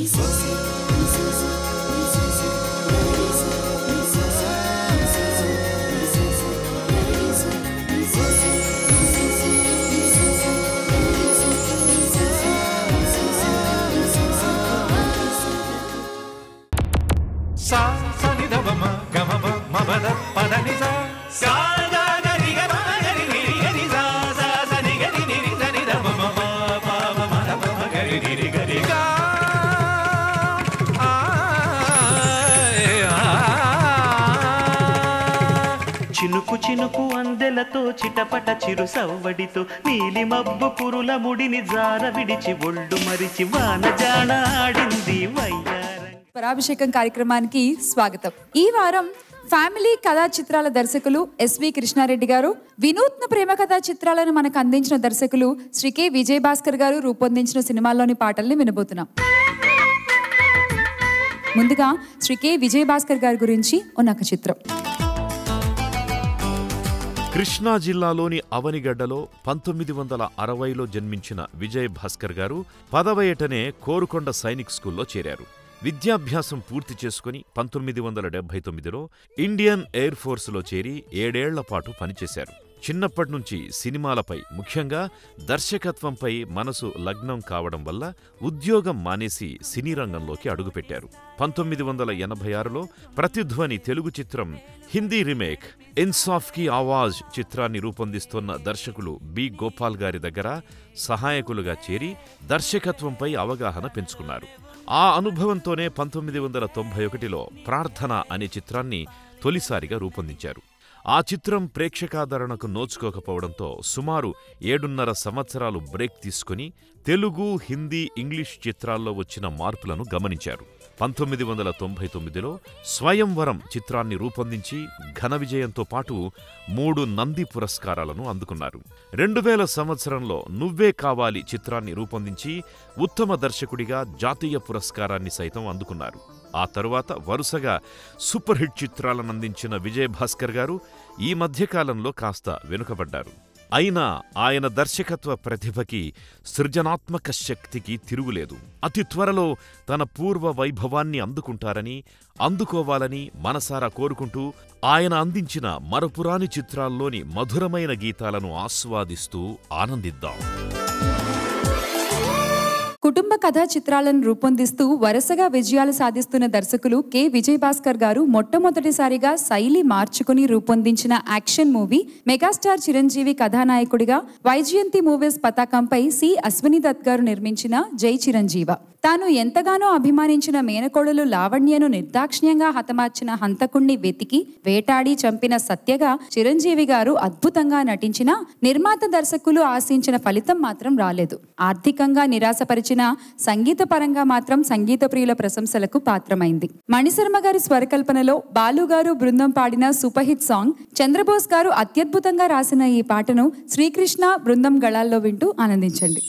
సా సని ద మ గ మ ప మ ప ద ప ద ని సా సా ద ద రి గ మ గ రి రి రి గ రి సా సా స ని గ రి రి రి స ని ద మ మ ప ప మ మ ద ప మ గ రి రి రి గ రి గా ఆ ఆ చినుకు చినుకు అందెలతో చిటపట చిరు సవ్వడితో నీలి మబ్బు కురుల ముడిని జార విడిచి ఒళ్ళు మరిచి వాన జాణ ఆడింది వయ్యారంగ పరాభిషేకం కార్యక్రమానికి స్వాగతం ఈ వారం ఫ్యామిలీ కథా చిత్రాల దర్శకులు ఎస్వి కృష్ణారెడ్డి గారు వినూత్న ప్రేమ కథా చిత్రాలను మనకు అందించిన దర్శకులు శ్రీ కె విజయ్ భాస్కర్ గారు రూపొందించిన సినిమాల్లోని పాటల్ని వినబోతున్నాం ముందుగా శ్రీ కె విజయ్ భాస్కర్ గారి గురించి ఉన్న ఒక చిత్రం కృష్ణా జిల్లాలోని అవనిగడ్డలో పంతొమ్మిది వందల అరవైలో జన్మించిన విజయ్ భాస్కర్ గారు పదవయేటనే కోరుకొండ సైనిక్ స్కూల్లో చేరారు విద్యాభ్యాసం పూర్తి చేసుకుని పంతొమ్మిది వందల డెబ్బై తొమ్మిదిలో ఇండియన్ ఎయిర్ ఫోర్సులో చేరి ఏడేళ్ల పాటు పనిచేశారు చిన్నప్పటినుంచి సినిమాలపై ముఖ్యంగా దర్శకత్వంపై మనసు లగ్నం కావడం వల్ల ఉద్యోగం మానేసి సినీ రంగంలోకి అడుగుపెట్టారు పంతొమ్మిది వందల ఎనభై ఆరులో ప్రతిధ్వని తెలుగు చిత్రం హిందీ రీమేక్ ఇన్సాఫ్ కి ఆవాజ్ చిత్రాన్ని రూపొందిస్తున్న దర్శకులు బి గోపాల్ గారి దగ్గర సహాయకులుగా చేరి దర్శకత్వంపై అవగాహన పెంచుకున్నారు ఆ అనుభవంతోనే పంతొమ్మిది వందల తొంభై ఒకటిలో ప్రార్థన అనే చిత్రాన్ని తొలిసారిగా రూపొందించారు ఆ చిత్రం ప్రేక్షకాదరణకు నోచుకోకపోవడంతో సుమారు ఏడున్నర సంవత్సరాలు బ్రేక్ తీసుకుని తెలుగు హిందీ ఇంగ్లీష్ చిత్రాల్లో వచ్చిన మార్పులను గమనించారు పంతొమ్మిది వందల తొంభై తొమ్మిదిలో స్వయంవరం చిత్రాన్ని రూపొందించి ఘన విజయంతో పాటు మూడు నంది పురస్కారాలను అందుకున్నారు రెండు వేల సంవత్సరంలో నువ్వే కావాలి చిత్రాన్ని రూపొందించి ఉత్తమ దర్శకుడిగా జాతీయ పురస్కారాన్ని సైతం అందుకున్నారు ఆ తరువాత వరుసగా సూపర్ హిట్ చిత్రాలను అందించిన విజయ్ భాస్కర్ గారు ఈ మధ్యకాలంలో కాస్త వెనుకబడ్డారు అయినా ఆయన దర్శకత్వ ప్రతిభకి సృజనాత్మక శక్తికి తిరుగులేదు అతి త్వరలో తన పూర్వ వైభవాన్ని అందుకుంటారని అందుకోవాలని మనసారా కోరుకుంటూ ఆయన అందించిన మరపురాని చిత్రాల్లోని మధురమైన గీతాలను ఆస్వాదిస్తూ ఆనందిద్దాం కుటుంబ కథా చిత్రాలను రూపొందిస్తూ వరుసగా విజయాలు సాధిస్తున్న దర్శకులు కె విజయ్ భాస్కర్ గారు మొట్టమొదటిసారిగా శైలి మార్చుకుని రూపొందించిన యాక్షన్ మూవీ మెగాస్టార్ చిరంజీవి కథానాయకుడిగా వైజయంతి మూవీస్ పతాకంపై సి అశ్విని దత్ గారు నిర్మించిన జై చిరంజీవ తాను ఎంతగానో అభిమానించిన మేనకోడలు లావణ్యను నిర్దాక్షిణ్యంగా హతమార్చిన హంతకుణ్ణి వెతికి వేటాడి చంపిన సత్యగా చిరంజీవి గారు అద్భుతంగా నటించిన నిర్మాత దర్శకులు ఆశించిన ఫలితం మాత్రం రాలేదు ఆర్థికంగా నిరాశపరిచిన సంగీత పరంగా మాత్రం సంగీత ప్రియుల ప్రశంసలకు పాత్రమైంది మణిశర్మ గారి స్వరకల్పనలో బాలు గారు బృందం పాడిన సూపర్ హిట్ సాంగ్ చంద్రబోస్ గారు అత్యద్భుతంగా రాసిన ఈ పాటను శ్రీకృష్ణ బృందం గళాల్లో వింటూ ఆనందించండి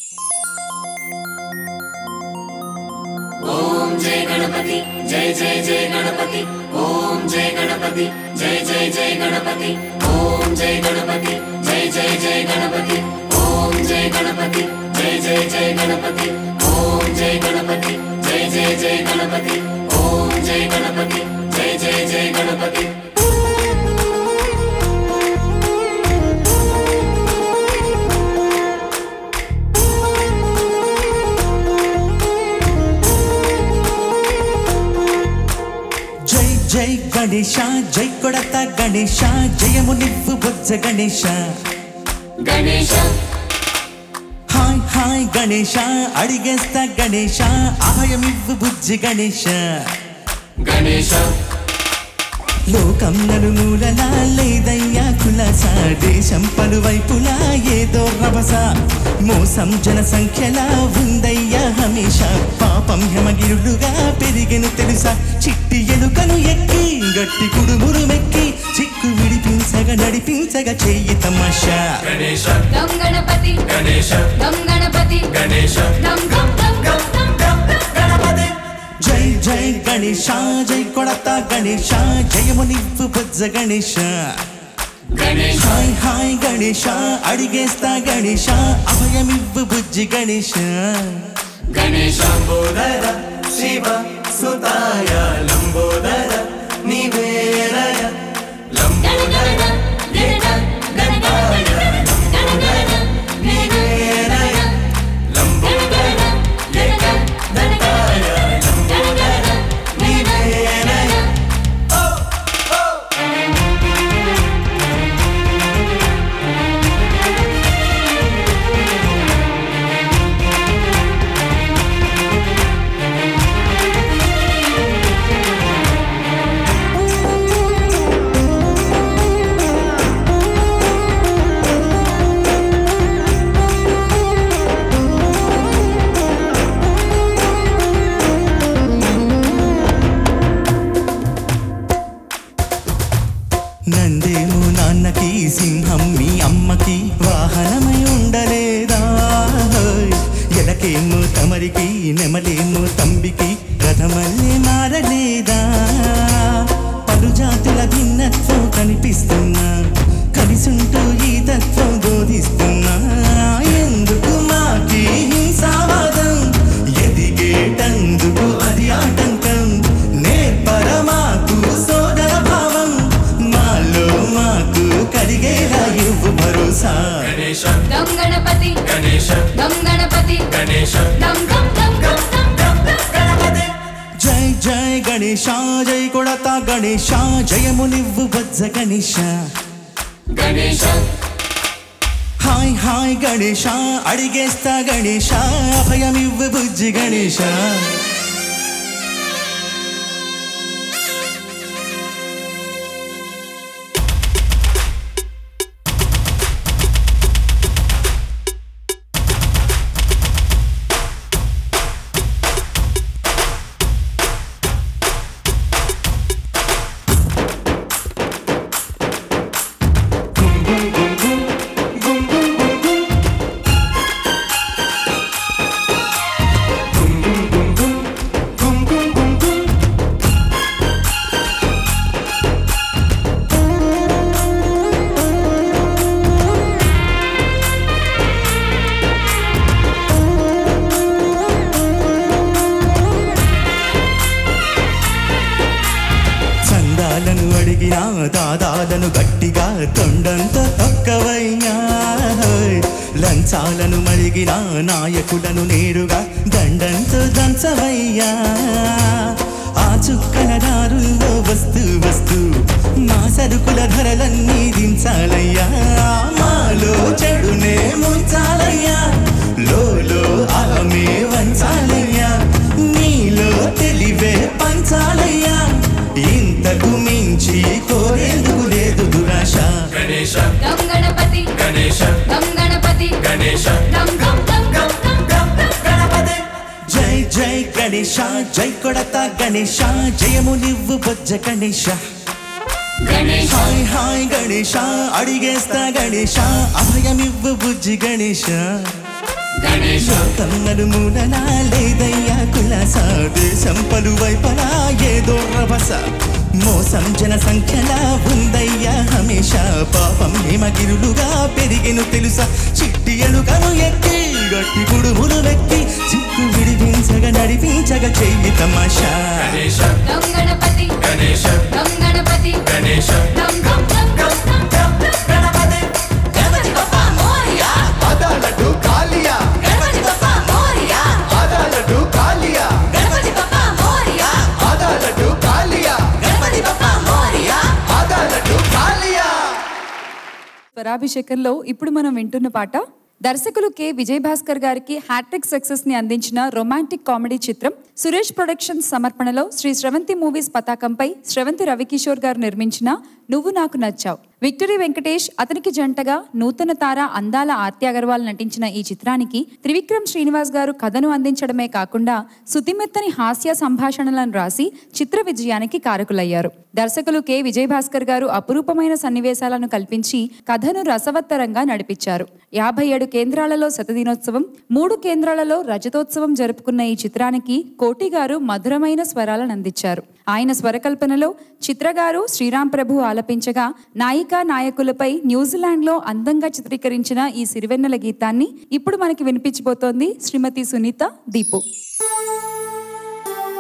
జై జై గణేಶ జై కొడత గణేಶ జయము నివ్వు బొజ్జ గణేశ హాయ్ హాయ్ గణేశ అడిగేస్తా గణేశ అభయమివ్వు బుజ్జి గణేశ లోకం నలుమూలలా లేదయ్యా కులస దేశం పలువైపులా ఏదో రభస మోసం జనసంఖ్యలా ఉందయ్యా హమేష పాపం హెమగిరులుగా పెరిగెను తెలుసా చిట్టి ఎలుకను ఎక్కి గట్టి కుడుమురు మెక్కి చిక్కు విడిపించగా నడిపించగా చెయ్యి తమాషా గం గణపతి గణేశ గం గణపతి గణేశ గం గం గం గం గం గం గం గణపతి జై జై గణేశ జై కొడత గణేశ జయము నివ్వు బొజ్జ గణేశ హాయ్ హాయ్ గణేశ అడిగేస్తా గణేశ అభయమివ్వు బుజ్జి గణేశ గణేశాంబోధర శివ సుతాయ లంబోదర నివేదయ లంబోదర ఏక దంతాయ లంబోదర నివేదయ లంబోదర ఏక దంతాయ లంబోదర నివేదయ నందేమో నాన్నకి సింహం మీ అమ్మకి వాహనమై ఉండలేదా ఎలకేమో తమరికి నెమలేమో తంబికి రథమల్లే మారలేదా పలు జాతుల భిన్నత్వం కనిపిస్తున్నా కలిసుంటూ ఈ తత్వం బోధిస్తున్నా ఎందుకు మాకి హింసావాదం ఎదిగేటందుకు అది ఆటంకం నేర్పర మాకు సోదర భావం మాలో మాకు కలిగేలా ఇవ్వు భరోసా గం గణపతి గం గణపతి గం గం గం గం గం గం గం జై జై గణేశ జై కొడత గణేశ జయము నివ్వు బజ్జ గణేశ గణేశ హాయ్ హాయ్ గణేశ అడిగేస్తా గణేశ అభయమివ్వు బుజ్జి గణేశ చందాలను అడిగిన దాదాలను గట్టిగా తొండంత తొక్కవయ్యా లంచాలను మరిగిన నాయకులను నేరుగా దండంతో దంచవయ్యా ఆ చుక్కల దారుల్లో వస్తూ వస్తూ మా సరుకుల ధరలన్నీ దించాలయ్యా మాలో చెడునే ముంచాలయ్యా లోలో అహమే వంచాలయ్యా నీలో తెలివే పంచాలయ్యా ఇంతకు మించి కోరేందుకు లేదు దురాశ గం గణపతి గం గణపతి గం గం గం గం గం గం జై జై గణేశ జై కొడత గణేశ జయము నివ్వు బొజ్జ గణేశ గణేశ హాయ్ హాయ్ గణేశ అడిగేస్తా గణేశ అభయమివ్వు బుజ్జి గణేశ గణేశ తన్నలు మూలనా లేదయ్యా కులాస దేశం పలువైపలా ఏదో రభస మోసం జన సంఖ్యలా ఉందయ్యా హమేష పాపం హిమగిరులుగా పెరిగిను తెలుసా చిట్టి ఎలుకను ఎక్కి గట్టి గుడుములు వెక్కి చిక్కు విడిపించగా నడిపించగా చెయ్యి తమాషా గం గణపతి గం గణపతి గం గం గం గం గం గణపతి బప్పా మోరియా అదాలటు కాలియా గణపతి బప్పా మోరియా అదాలటు కాలియా గణపతి బప్పా మోరియా అదాలటు కాలియా గణపతి బప్పా మోరియా అదాలటు కాలియా స్వరాభిషేకంలో ఇప్పుడు మనం వింటున్న పాట దర్శకులు కె విజయ్ భాస్కర్ గారికి హ్యాట్రిక్ సక్సెస్ ని అందించిన రొమాంటిక్ కామెడీ చిత్రం సురేష్ ప్రొడక్షన్స్ సమర్పణలో శ్రీ స్రవంతి మూవీస్ పతాకంపై స్రవంతి రవికిషోర్ గారు నిర్మించిన నువ్వు నాకు నచ్చావు విక్టరీ వెంకటేష్ అతనికి జంటగా నూతన తార అందాల ఆర్తి అగర్వాల్ నటించిన ఈ చిత్రానికి త్రివిక్రమ్ శ్రీనివాస్ గారు కథను అందించడమే కాకుండా సుతిమెత్తని హాస్య సంభాషణలను రాసి చిత్ర విజయానికి కారకులయ్యారు దర్శకులు కె విజయ్ భాస్కర్ గారు అపురూపమైన సన్నివేశాలను కల్పించి కథను రసవత్తరంగా నడిపించారు యాభై ఏడు కేంద్రాలలో శతదినోత్సవం మూడు కేంద్రాలలో రజతోత్సవం జరుపుకున్న ఈ చిత్రానికి కోటి గారు మధురమైన స్వరాలను అందించారు ఆయన స్వరకల్పనలో చిత్ర గారు శ్రీరామ్ ప్రభు ఆలపించగా నాయికా నాయకులపై న్యూజిలాండ్లో అందంగా చిత్రీకరించిన ఈ సిరివెన్నెల గీతాన్ని ఇప్పుడు మనకి వినిపించబోతోంది శ్రీమతి సునీత దీపు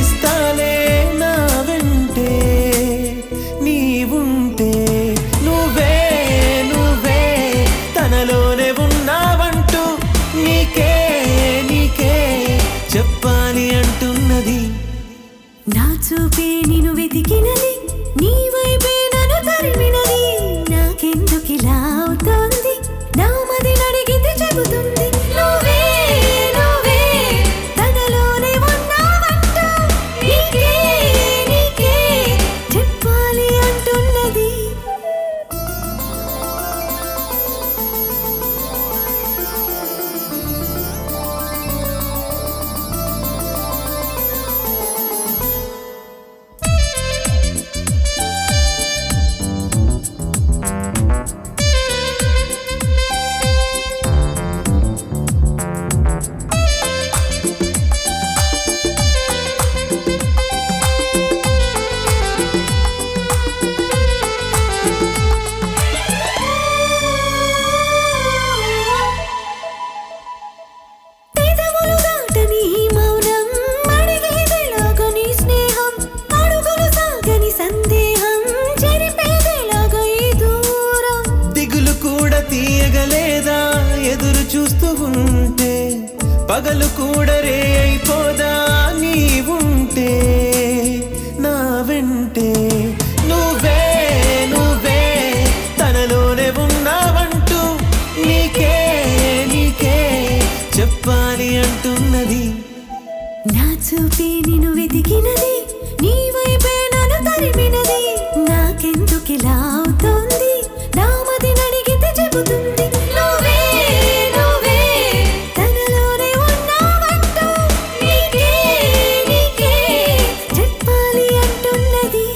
ఇస్తాలే నా వెంటే నీవుంటే నువ్వే నువ్వే తనలోనే ఉన్నావంటూ నీకే నీకే చెప్పాలి అంటున్నది నా చూపే నిన్ను వెతికినది నీ వైపే నన్ను తరిమినది నాకెందుకిలా అవుతోంది నా మది నడిగితే చెబుతుంది నువ్వే నువ్వే తనలోనే ఉన్నావంటూ నీకే నీకే చెప్పాలి అంటున్నది పెదవులు దాటని ఈ మౌనం అడిగేదెలాగో నీ స్నేహం అడుగులు సాగని సందేహం చెరిపేదెలాగో ఈ దూరం దిగులు కూడా తీయగలేదా ఎదురు చూస్తూ ఉంటే పగలు కూడా రే అయిపోదా నీవుంటే నా వెంటే నువ్వే నువ్వే తనలోనే ఉన్నావంటూ నీకే నీకే చెప్పాలి అంటున్నది నా చూపే నిన్ను వెతికినది నీ వైపే నన్ను తరిమినది నాకెందుకిలా అవుతోంది నా మది నడిగితే చెబుతుంది నువ్వే నువ్వే తనలోనే ఉన్నావంటూ నీకే నీకే చెప్పాలి అంటున్నది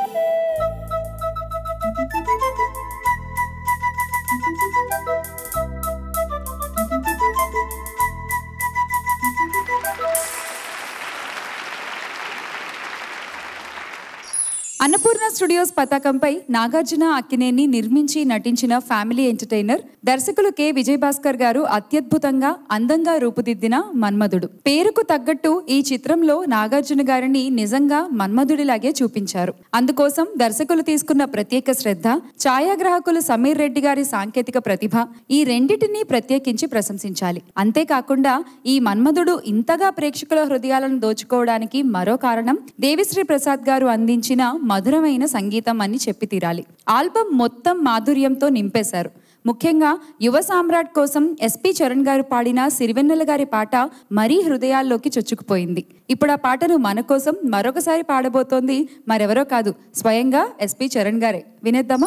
అన్నపూర్ణ స్టూడియోస్ పతాకంపై నాగార్జున అక్కినేని నిర్మించి నటించిన ఫ్యామిలీ ఎంటర్టైనర్ దర్శకులు కె విజయభాస్కర్ గారు అత్యద్భుతంగా అందంగా రూపుదిద్దిన మన్మధుడు పేరుకు తగ్గట్టు ఈ చిత్రంలో నాగార్జున గారిని నిజంగా మన్మధుడిలాగే చూపించారు అందుకోసం దర్శకులు తీసుకున్న ప్రత్యేక శ్రద్ధ ఛాయాగ్రాహకులు సమీర్ రెడ్డి గారి సాంకేతిక ప్రతిభ ఈ రెండిటిని ప్రత్యేకించి ప్రశంసించాలి అంతేకాకుండా ఈ మన్మధుడు ఇంతగా ప్రేక్షకుల హృదయాలను దోచుకోవడానికి మరో కారణం దేవిశ్రీ ప్రసాద్ గారు అందించిన మధురమైన సంగీతం అని చెప్పి తీరాలి ఆల్బమ్ మొత్తం మాధుర్యంతో నింపేశారు ముఖ్యంగా యువ సామ్రాట్ కోసం ఎస్పి చరణ్ గారు పాడిన సిరివెన్నెల గారి పాట మరీ హృదయాల్లోకి చొచ్చుకుపోయింది ఇప్పుడు ఆ పాటను మన కోసం మరొకసారి పాడబోతోంది మరెవరో కాదు స్వయంగా ఎస్పి చరణ్ గారే వినేద్దామా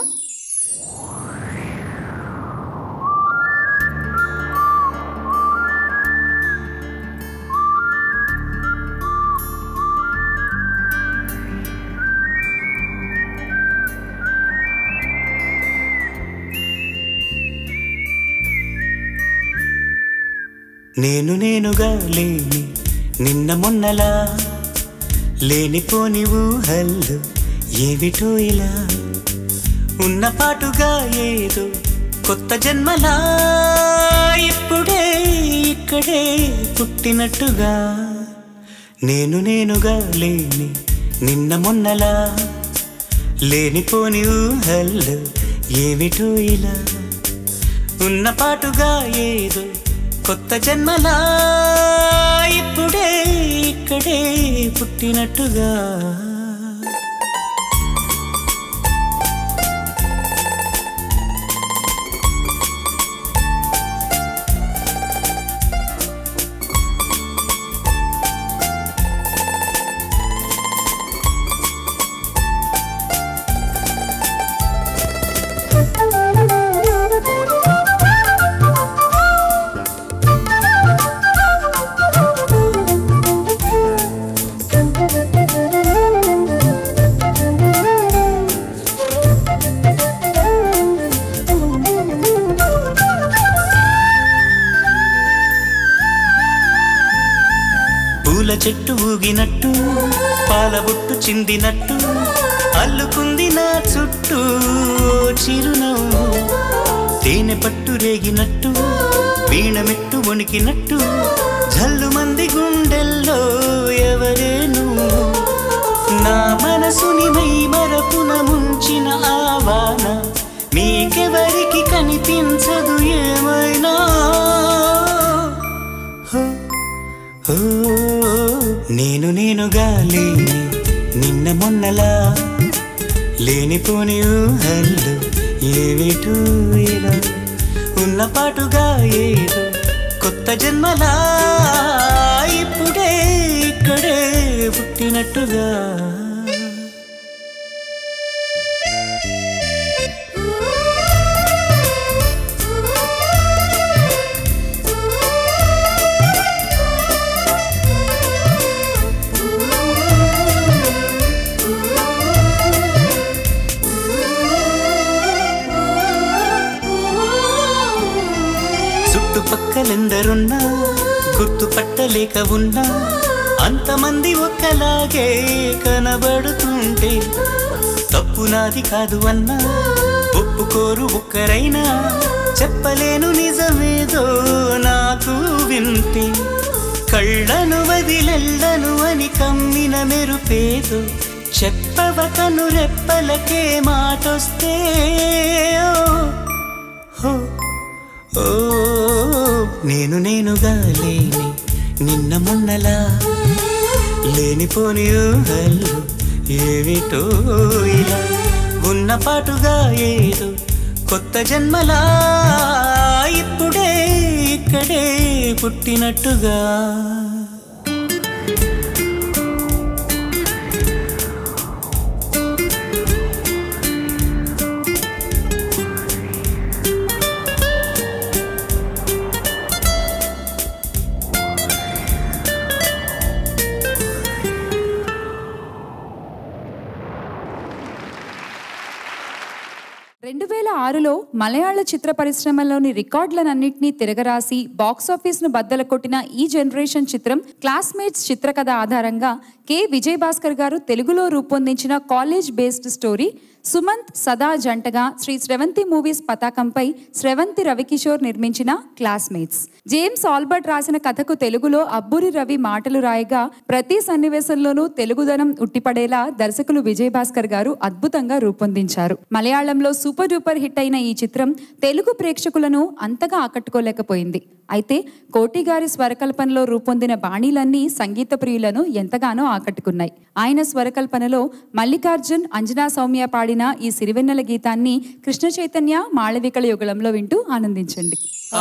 నేను నేనుగా లేని నిన్న మొన్నలా లేనిపోని ఊహల్లో ఏమిటో ఇలా ఉన్న పాటుగా ఏదో కొత్త జన్మలా ఇప్పుడే ఇక్కడే పుట్టినట్టుగా నేను నేనుగా లేని నిన్న మొన్నలా లేనిపోని ఊహల్లో ఏమిటో ఇలా ఉన్న పాటుగా ఏదో కొత్త జన్మలా ఇప్పుడే ఇక్కడే పుట్టినట్టుగా పూల చెట్టు ఊగినట్టు పాల బొట్టు చిందినట్టు అల్లుకుంది నా చుట్టూ ఓ చిరునవ్వు తేనె పట్టు రేగినట్టు వీణ మెట్టు వణికినట్టు జల్లు మంది గుండెల్లో ఎవరే నువ్వు నా మనసుని మై మరపున ముంచిన ఆవాన నీకెవరికి కనిపించదు ఏమైనా హో, హో, నేను నేనుగా లేని నిన్న మొన్నలా లేనిపోని ఊహల్లో ఏమిటూ ఇలా ఉన్న పాటుగా ఏదో కొత్త జన్మలా ఇప్పుడే ఇక్కడే పుట్టినట్టుగా చుట్టుపక్కలెందరున్నా గుర్తుపట్టలేక ఉన్నా అంతమంది ఒక్కలాగే కనబడుతుంటే తప్పు నాది కాదు అన్నా ఒప్పుకోరు ఒక్కరైనా చెప్పలేను నిజమేదో నాకు వింటే కళ్ళను వదిలెళ్ళను అని కమ్మిన మెరుపేదో చెప్పవ కను రెప్పలకే మాటొస్తే ఓ, ఓ, ఓ నేను నేనుగా లేని నిన్న మొన్నలా లేనిపోని ఊహల్లో ఏమిటో ఇలా ఉన్న పాటుగా ఏదో కొత్త జన్మలా ఇప్పుడే ఇక్కడే పుట్టినట్టుగా రెండు వేల ఆరులో మలయాళ చిత్ర పరిశ్రమలోని రికార్డులనన్నింటినీ తిరగరాసి బాక్సాఫీస్ను బద్దలు కొట్టిన ఈ జనరేషన్ చిత్రం క్లాస్మేట్స్ చిత్రకథ ఆధారంగా కె విజయ్ భాస్కర్ గారు తెలుగులో రూపొందించిన కాలేజ్ బేస్డ్ స్టోరీ సుమంత్ సదా జంటగా శ్రీ స్రవంతి మూవీస్ పతాకంపై స్రవంతి రవికిషోర్ నిర్మించిన క్లాస్మేట్స్ జేమ్స్ ఆల్బర్ట్ రాసిన కథకు తెలుగులో అబ్బూరి రవి మాటలు రాయగా ప్రతి సన్నివేశంలోనూ తెలుగుదనం ఉట్టిపడేలా దర్శకులు విజయ్ భాస్కర్ గారు అద్భుతంగా రూపొందించారు మలయాళంలో సూపర్ డూపర్ హిట్ అయిన ఈ చిత్రం తెలుగు ప్రేక్షకులను అంతగా ఆకట్టుకోలేకపోయింది అయితే కోటి గారి స్వరకల్పనలో రూపొందిన బాణీలన్నీ సంగీత ప్రియులను ఎంతగానో ఆకట్టుకున్నాయి ఆయన స్వరకల్పనలో మల్లికార్జున్ అంజనా సౌమ్య పాడిన ఈ సిరివెన్నెల గీతాన్ని కృష్ణ చైతన్య మాళవికల యుగళంలో వింటూ ఆనందించండి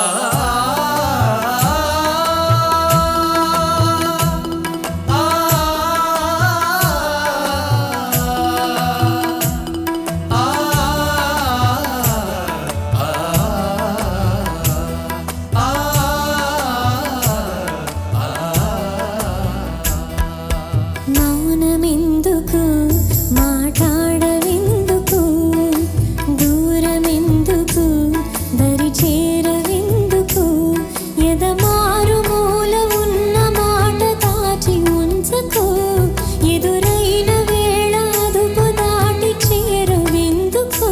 మౌనమెందుకు మాట్లాడవెందుకు దూరమెందుకు దరి చేరవెందుకు ఎదమారు మూల ఉన్న మాట దాచి ఉంచకు ఎదురైన వేళ అదుపు దాటి చేరవెందుకు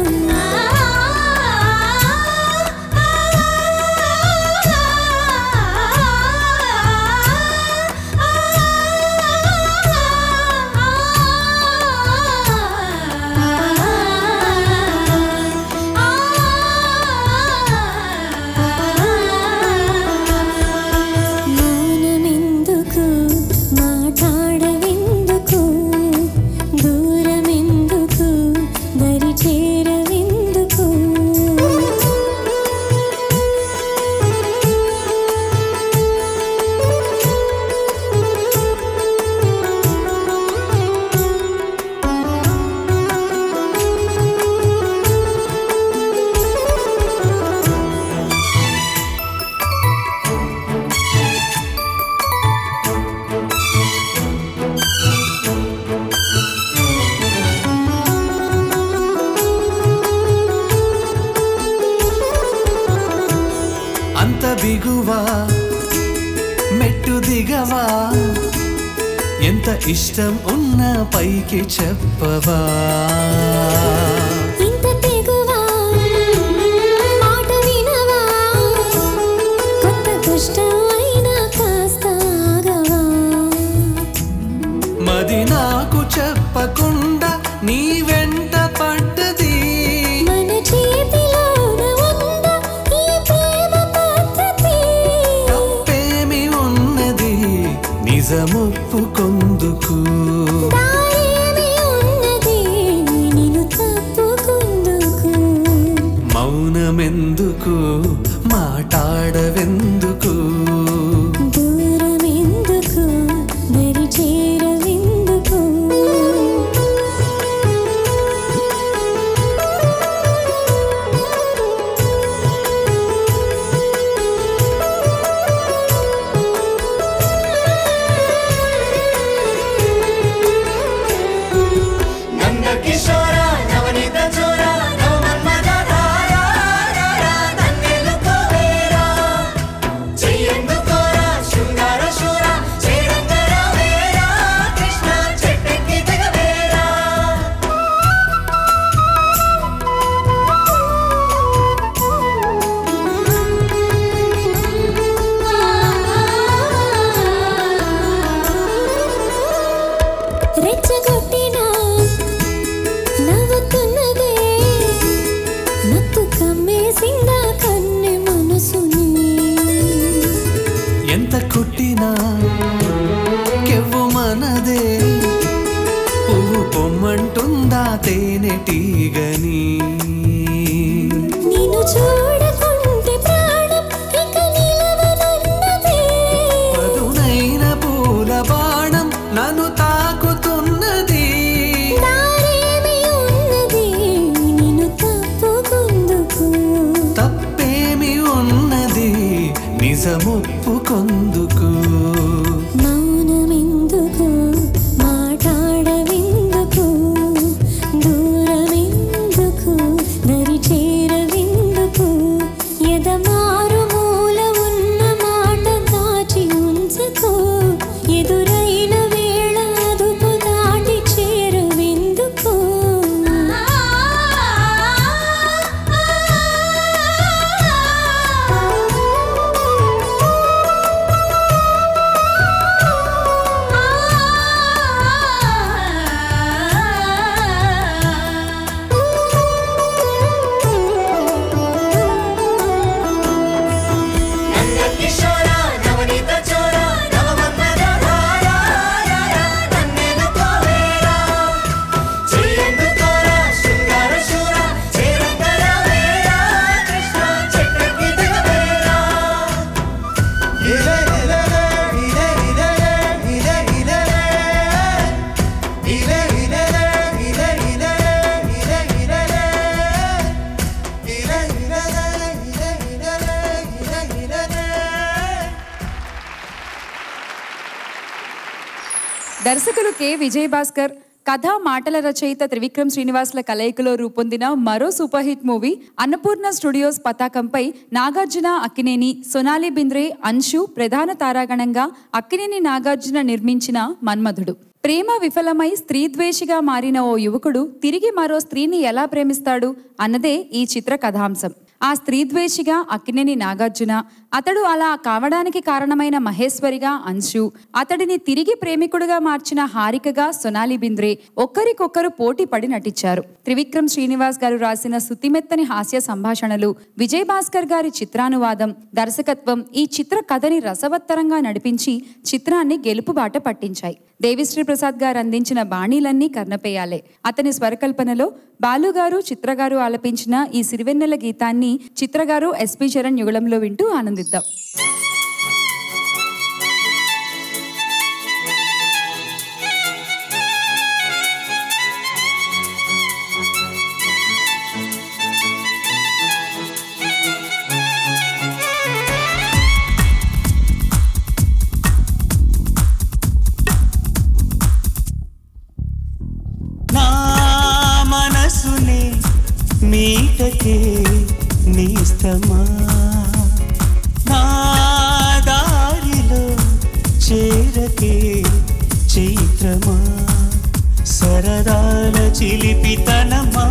మౌనమెందుకు మాట్లాడవెందుకు దూరమెందుకు దరి చేరవెందుకు అంత బిగువా మెట్టు దిగవా ఎంత ఇష్టం ఉన్నా పైకి చెప్పవా ఇంత తెగువా మాట వినవా కొత్త కష్టం అయినా కాదు అది నాకు చెప్పకుండా నీ వెంట పడ్డది మన చేతిలోన ఉందా ఈ ప్రేమ పద్ధతి తప్పేమి ఉన్నది నిజమొప్పుకొందుకు దారేమి ఉన్నది నిన్ను తప్పుకుందుకు మౌనమెందుకు మాటాడవెందుకు దూరమెందుకు దరి చేరవెందుకు నంద కిశోర నవనీత చోర నవ మన్మథ ధారా నన్నెలుకోవేరా చెయ్యందుకోరా శృంగార శూర చేరంగర వేరా కృష్ణ చెట్టెక్కి దిగవేరా రెచ్చగొట్టిన నవ్వుతున్నదే మత్తు కమ్మేసిందా కన్నె మనసుని ఎంత కొట్టినా కెవ్వు మనదే పువ్వు పొమ్మంటుందా తేనెటీగని నిన్ను చూడకుంటే ప్రాణం ఇక నిలవనున్నదే పదునైన పూల బాణం నన్ను తాకుతున్నది దారేమి ఉన్నది నిన్ను తప్పుకుందుకు తప్పేమి ఉన్నది నిజమొప్పుకొందుకు మౌనమెందుకు మాట్లాడవెందుకు దూరమెందుకు దరి చేరవెందుకు ఎదమారు మూల ఉన్న మాట దాచి ఉంచుకో ఎదురైన వేళ అదుపు దాటి చేరవెందుకు నంద కిశోర నవనీత చోర నవ మన్మథ ధారా నన్నెలుకోవేరా చెయ్యందుకోరా శృంగార శూర చేరంగర వేరా కృష్ణ చెట్టెక్కి దిగవేరా ఇలే ఇలే ఇలే ఇలే ఇలే ఇలే ఇలే ఇలే ఇలే ఇలే ఇలే ఇలే ఇలే ఇలే ఇలే ఇలే దర్శకులు కె విజయ్ భాస్కర్ కథ మాటల రచయిత త్రివిక్రమ్ శ్రీనివాసుల కలయికలో రూపొందిన మరో super hit movie Annapurna studios పతాకంపై నాగార్జున అక్కినేని సొనాలి బింద్రే అన్షు ప్రధాన తారాగణంగా అక్కినేని నాగార్జున నిర్మించిన మన్మధుడు ప్రేమ విఫలమై స్త్రీద్వేషిగా మారిన ఓ యువకుడు తిరిగి మరో స్త్రీని ఎలా ప్రేమిస్తాడు అన్నదే ఈ చిత్ర కథాంశం ఆ స్త్రీద్వేషిగా అక్కినేని నాగార్జున అతడు అలా కావడానికి కారణమైన మహేశ్వరిగా అంశు అతడిని తిరిగి ప్రేమికుడిగా మార్చిన హారికగా సొనాలి బింద్రే ఒక్కరికొక్కరు పోటీ పడి నటించారు త్రివిక్రమ్ శ్రీనివాస్ గారు రాసిన సుతిమెత్తని హాస్య సంభాషణలు విజయ్ భాస్కర్ గారి చిత్రానువాదం దర్శకత్వం ఈ చిత్ర కథని రసవత్తరంగా నడిపించి చిత్రాన్ని గెలుపుబాట పట్టించాయి దేవిశ్రీ ప్రసాద్ గారు అందించిన బాణీలన్నీ కర్ణపేయాలే అతని స్వరకల్పనలో బాలుగారు చిత్రగారు ఆలపించిన ఈ సిరివెన్నెల గీతాన్ని చిత్రగారు ఎస్పి చరణ్ యుగళంలో వింటూ ఆనందిద్దాం నా మనసునే మీటకే నీస్తమా నా దారిలో చేరకే చైత్రమా సరదాల చిలిపితనమా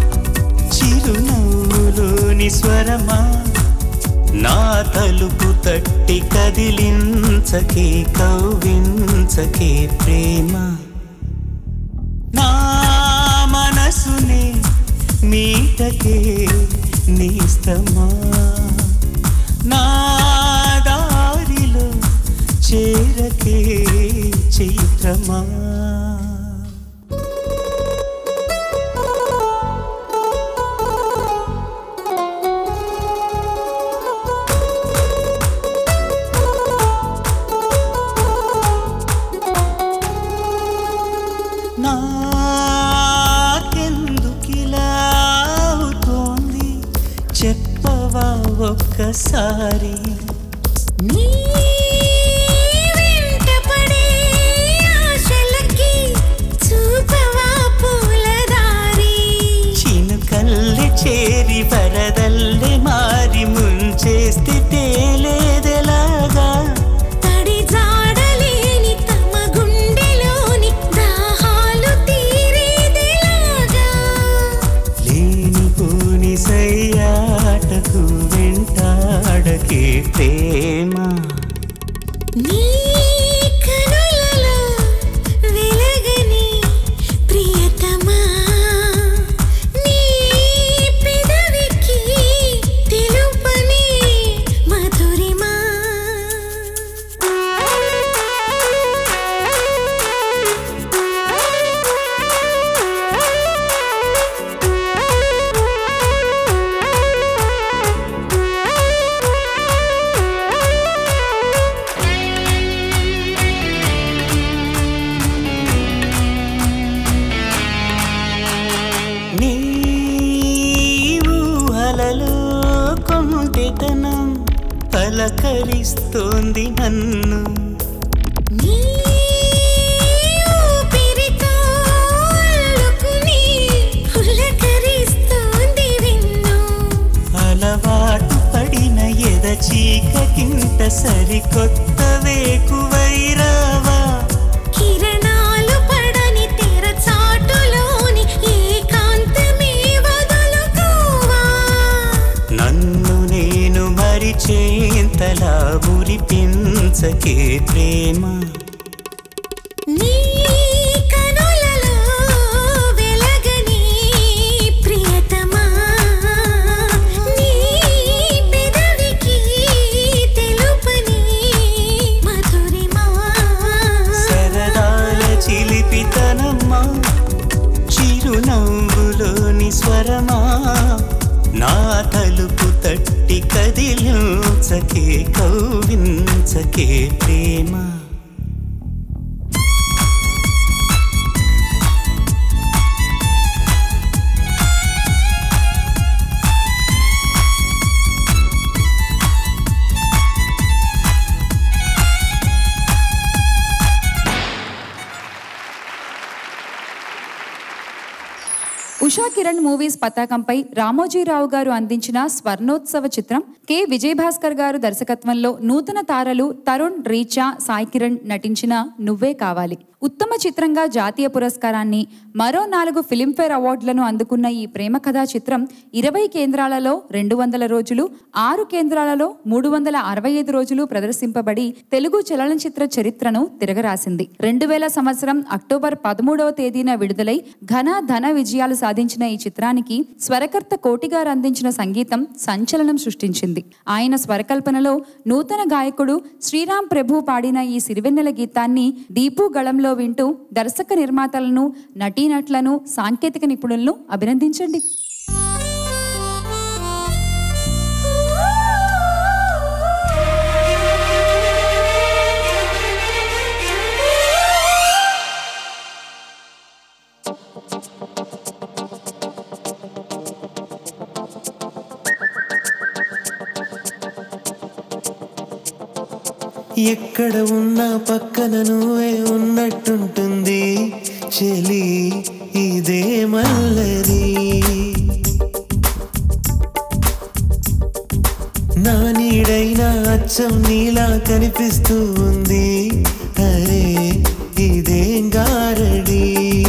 చిరునవ్వులోని స్వరమా నా తలుపు తట్టి కదిలించకే కవ్వించకే ప్రేమ మీటకే నీస్తమా నా దారిలో చేరకే చైత్రమా నాకెందుకిలా అవుతోంది చెప్పవా ఒక్కసారి నీ వెంటపడే ఆశలకి చూపవా పూలదారి చినుకల్లె చేరి వరదల్లె మారి ముంచేస్తే తేలేదెలాగా తడి జాడలేని తమ గుండెలోని దాహాలు తీరేదెలాగా లేనిపోని సయ్యాటకు వెంటాడకే ప్రేమ నీ కనులలో వెలగని ప్రియతమా నీ పెదవికి తెలుపని మధురిమా నీ ఊహలలో కొంటెతనం పలకరిస్తోంది నన్ను నీ ఊపిరితో అల్లుకుని పులకరిస్తోంది విన్ను అలవాటు పడిన ఎద చీకటింట సరికొత్త వేకువైరావా కిరణాలు పడని తెర చాటులోని ఏకాంతమే వదులుకోవా నన్ను నేను మరిచేంతలా మురిపించకే ప్రేమ నీ కనులలో వెలగని ప్రియతమా నీ పెదవికి తెలుపని మధురిమా సరదాల చిలిపితనమ్మా చిరునవ్వులోని స్వరమా నా తలుపు తట్టి కదిలించకే కౌవించకే ప్రేమ ఉషా కిరణ్ మూవీస్ పతాకంపై రామోజీరావు గారు అందించిన స్వర్ణోత్సవ చిత్రం కె విజయభాస్కర్ గారు దర్శకత్వంలో నూతన తారలు తరుణ్ రీచా సాయి కిరణ్ నటించిన నువ్వే కావాలి ఉత్తమ చిత్రంగా జాతీయ పురస్కారాన్ని మరో నాలుగు ఫిలింఫేర్ అవార్డులను అందుకున్న ఈ ప్రేమ కథా చిత్రం ఇరవై కేంద్రాలలో రెండు వందల రోజులు ఆరు కేంద్రాలలో మూడు వందల అరవై ఐదు రోజులు ప్రదర్శింపబడి తెలుగు చలనచిత్ర చరిత్రను తిరగరాసింది రెండు వేల సంవత్సరం అక్టోబర్ పదమూడవ తేదీన విడుదలై ఘన ధన విజయాలు సాధించిన ఈ చిత్రానికి స్వరకర్త కోటి గారు అందించిన సంగీతం సంచలనం సృష్టించింది ఆయన స్వరకల్పనలో నూతన గాయకుడు శ్రీరామ్ ప్రభు పాడిన ఈ సిరివెన్నెల గీతాన్ని దీపు గళంలో వింటూ దర్శక నిర్మాతలను నటీనటులను సాంకేతిక నిపుణులను అభినందించండి ఎక్కడ ఉన్నా పక్కన నువ్వే ఉన్నట్టుంటుంది చెలి ఇదే మల్లరి నా నీడైనా అచ్చం నీలా కనిపిస్తూ ఉంది అరే ఇదేం గారడి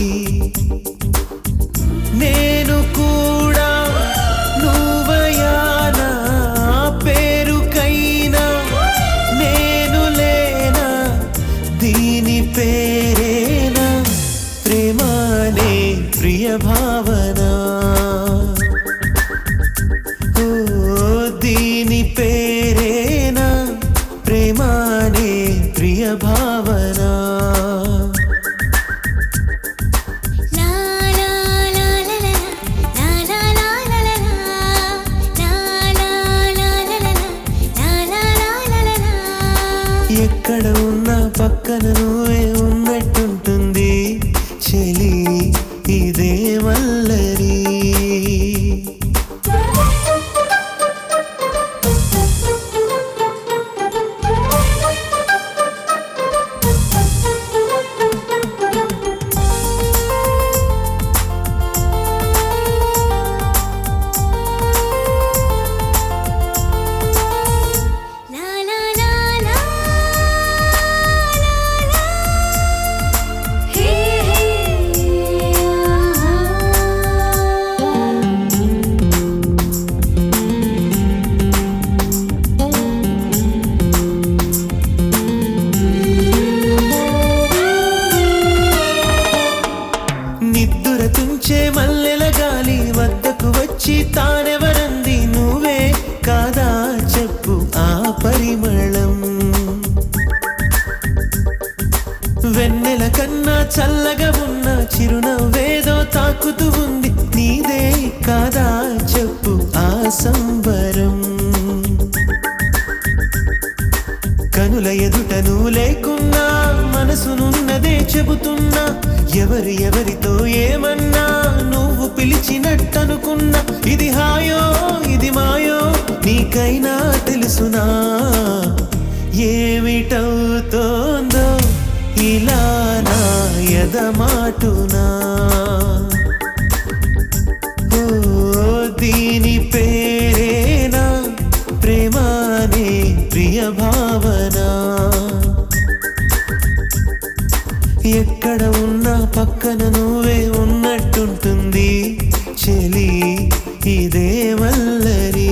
నేను కూడా నువ్వయానా పేరుకైనా నేను లేనా దీని పేరేనా ప్రేమానే ప్రియ భావన చెలి ఇదే వల్లరి La la la la la la Hey hey నిద్దుర తుంచే మల్లెల గాలి వద్దకు వచ్చి తానెవరంది నువ్వే కాదా చెప్పు ఆ పరిమళం వెన్నెల కన్నా చల్లగా ఉన్న చిరునవ్వేదో తాకుతూ ఉంది నీదే కాదా చెప్పు ఆ సంబరం కనుల ఎదుట నువ్వు లేకున్నా మనసునున్నదే చెబుతున్నా ఎవరు ఎవరితో ఏమన్నా నువ్వు పిలిచినట్టనుకున్నా ఇది హాయో ఇది మాయో నీకైనా తెలుసునా ఏమిటవుతోందో ఇలా నా ఎదమాటునా ఓ దీని పేరేనా ప్రేమానే ప్రియ భావన ఎక్కడ ఉన్నా పక్కన నువ్వే ఉన్నట్టుంటుంది చెలి ఇదే వల్లరి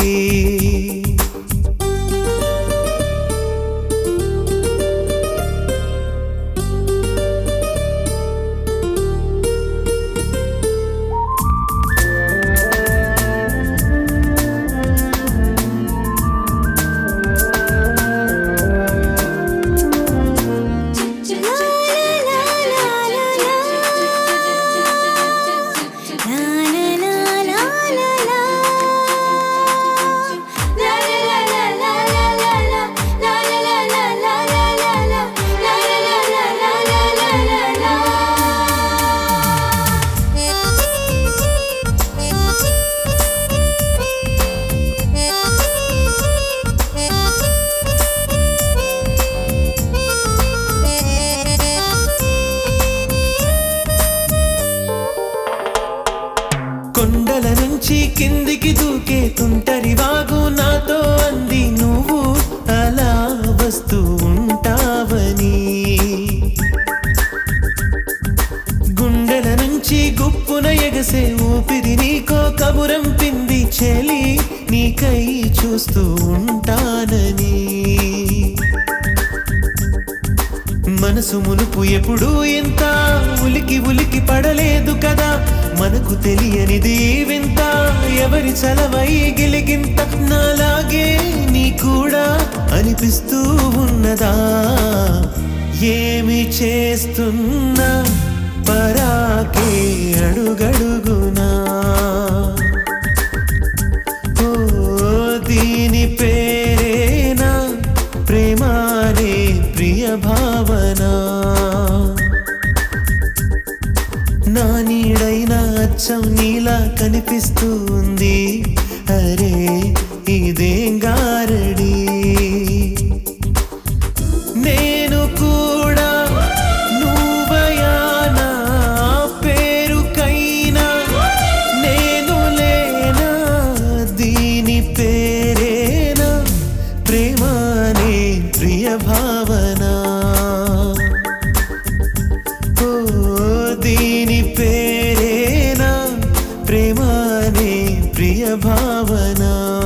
కొండల నుంచి కిందికి దూకే తుంటరి వాగు నాతో అంది నువ్వు అలా వస్తూ ఉంటావని గుండెల నుంచి గుప్పున ఎగసే ఊపిరి నీకో కబురం పింది చెలి నీకై చూస్తూ ఉంటానని మనసు మునుపు ఎప్పుడు ఇంత ఉలికి ఉలికి పడలేదు కదా మనకు తెలియనిది వింత ఎవరి చలవై గిలిగింత నాలాగే నీ కూడా అనిపిస్తూ ఉన్నదా ఏమి చేస్తున్నా పరాకే అడుగడుగునా ఓ దీని పేరేనా ప్రేమానే ప్రియ భావన నా నీడైన అచ్చం నీలా కనిపిస్తూ ఉంది అరే ఇదేం గారడి నేను కూడా నువ్వయానా పేరుకైనా నేను లేనా దీని పేరేనా ప్రేమానే ప్రియ భావన ఓ దీని పేరేనా ప్రేమానే ప్రియ భావన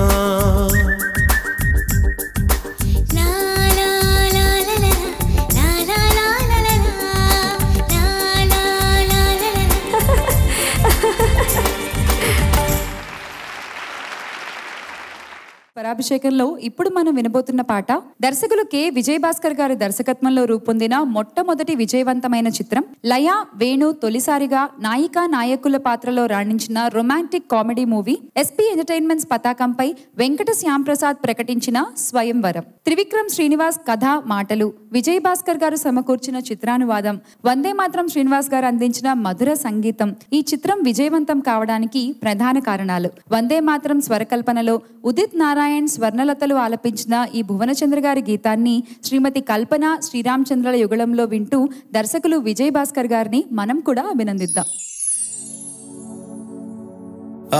పరాభిషేకంలో ఇప్పుడు మనం వినబోతున్న పాట దర్శకులు కె విజయ్ భాస్కర్ గారి దర్శకత్వంలో రూపొందిన మొట్టమొదటి విజయవంతమైన చిత్రం లయ వేణు తొలిసారిగా నాయిక నాయకుల పాత్రలో రాణించిన romantic comedy movie SP entertainments పతాకంపై వెంకట శ్యాంప్రసాద్ ప్రకటించిన స్వయంవరం త్రివిక్రమ్ శ్రీనివాస్ కథ మాటలు విజయ్ భాస్కర్ గారు సమకూర్చిన చిత్రానువాదం వందే మాత్రం శ్రీనివాస్ గారు అందించిన మధుర సంగీతం ఈ చిత్రం విజయవంతం కావడానికి ప్రధాన కారణాలు వందే మాత్రం స్వరకల్పనలో ఉదిత్ నారాయణ్ స్వర్ణలతలు ఆలపించిన ఈ భువనచంద్ర గారి గీతాన్ని శ్రీమతి కల్పన శ్రీరామచంద్రల యుగళంలో వింటూ దర్శకులు విజయ్ భాస్కర్ గారిని మనం కూడా అభినందిద్దాం ఆ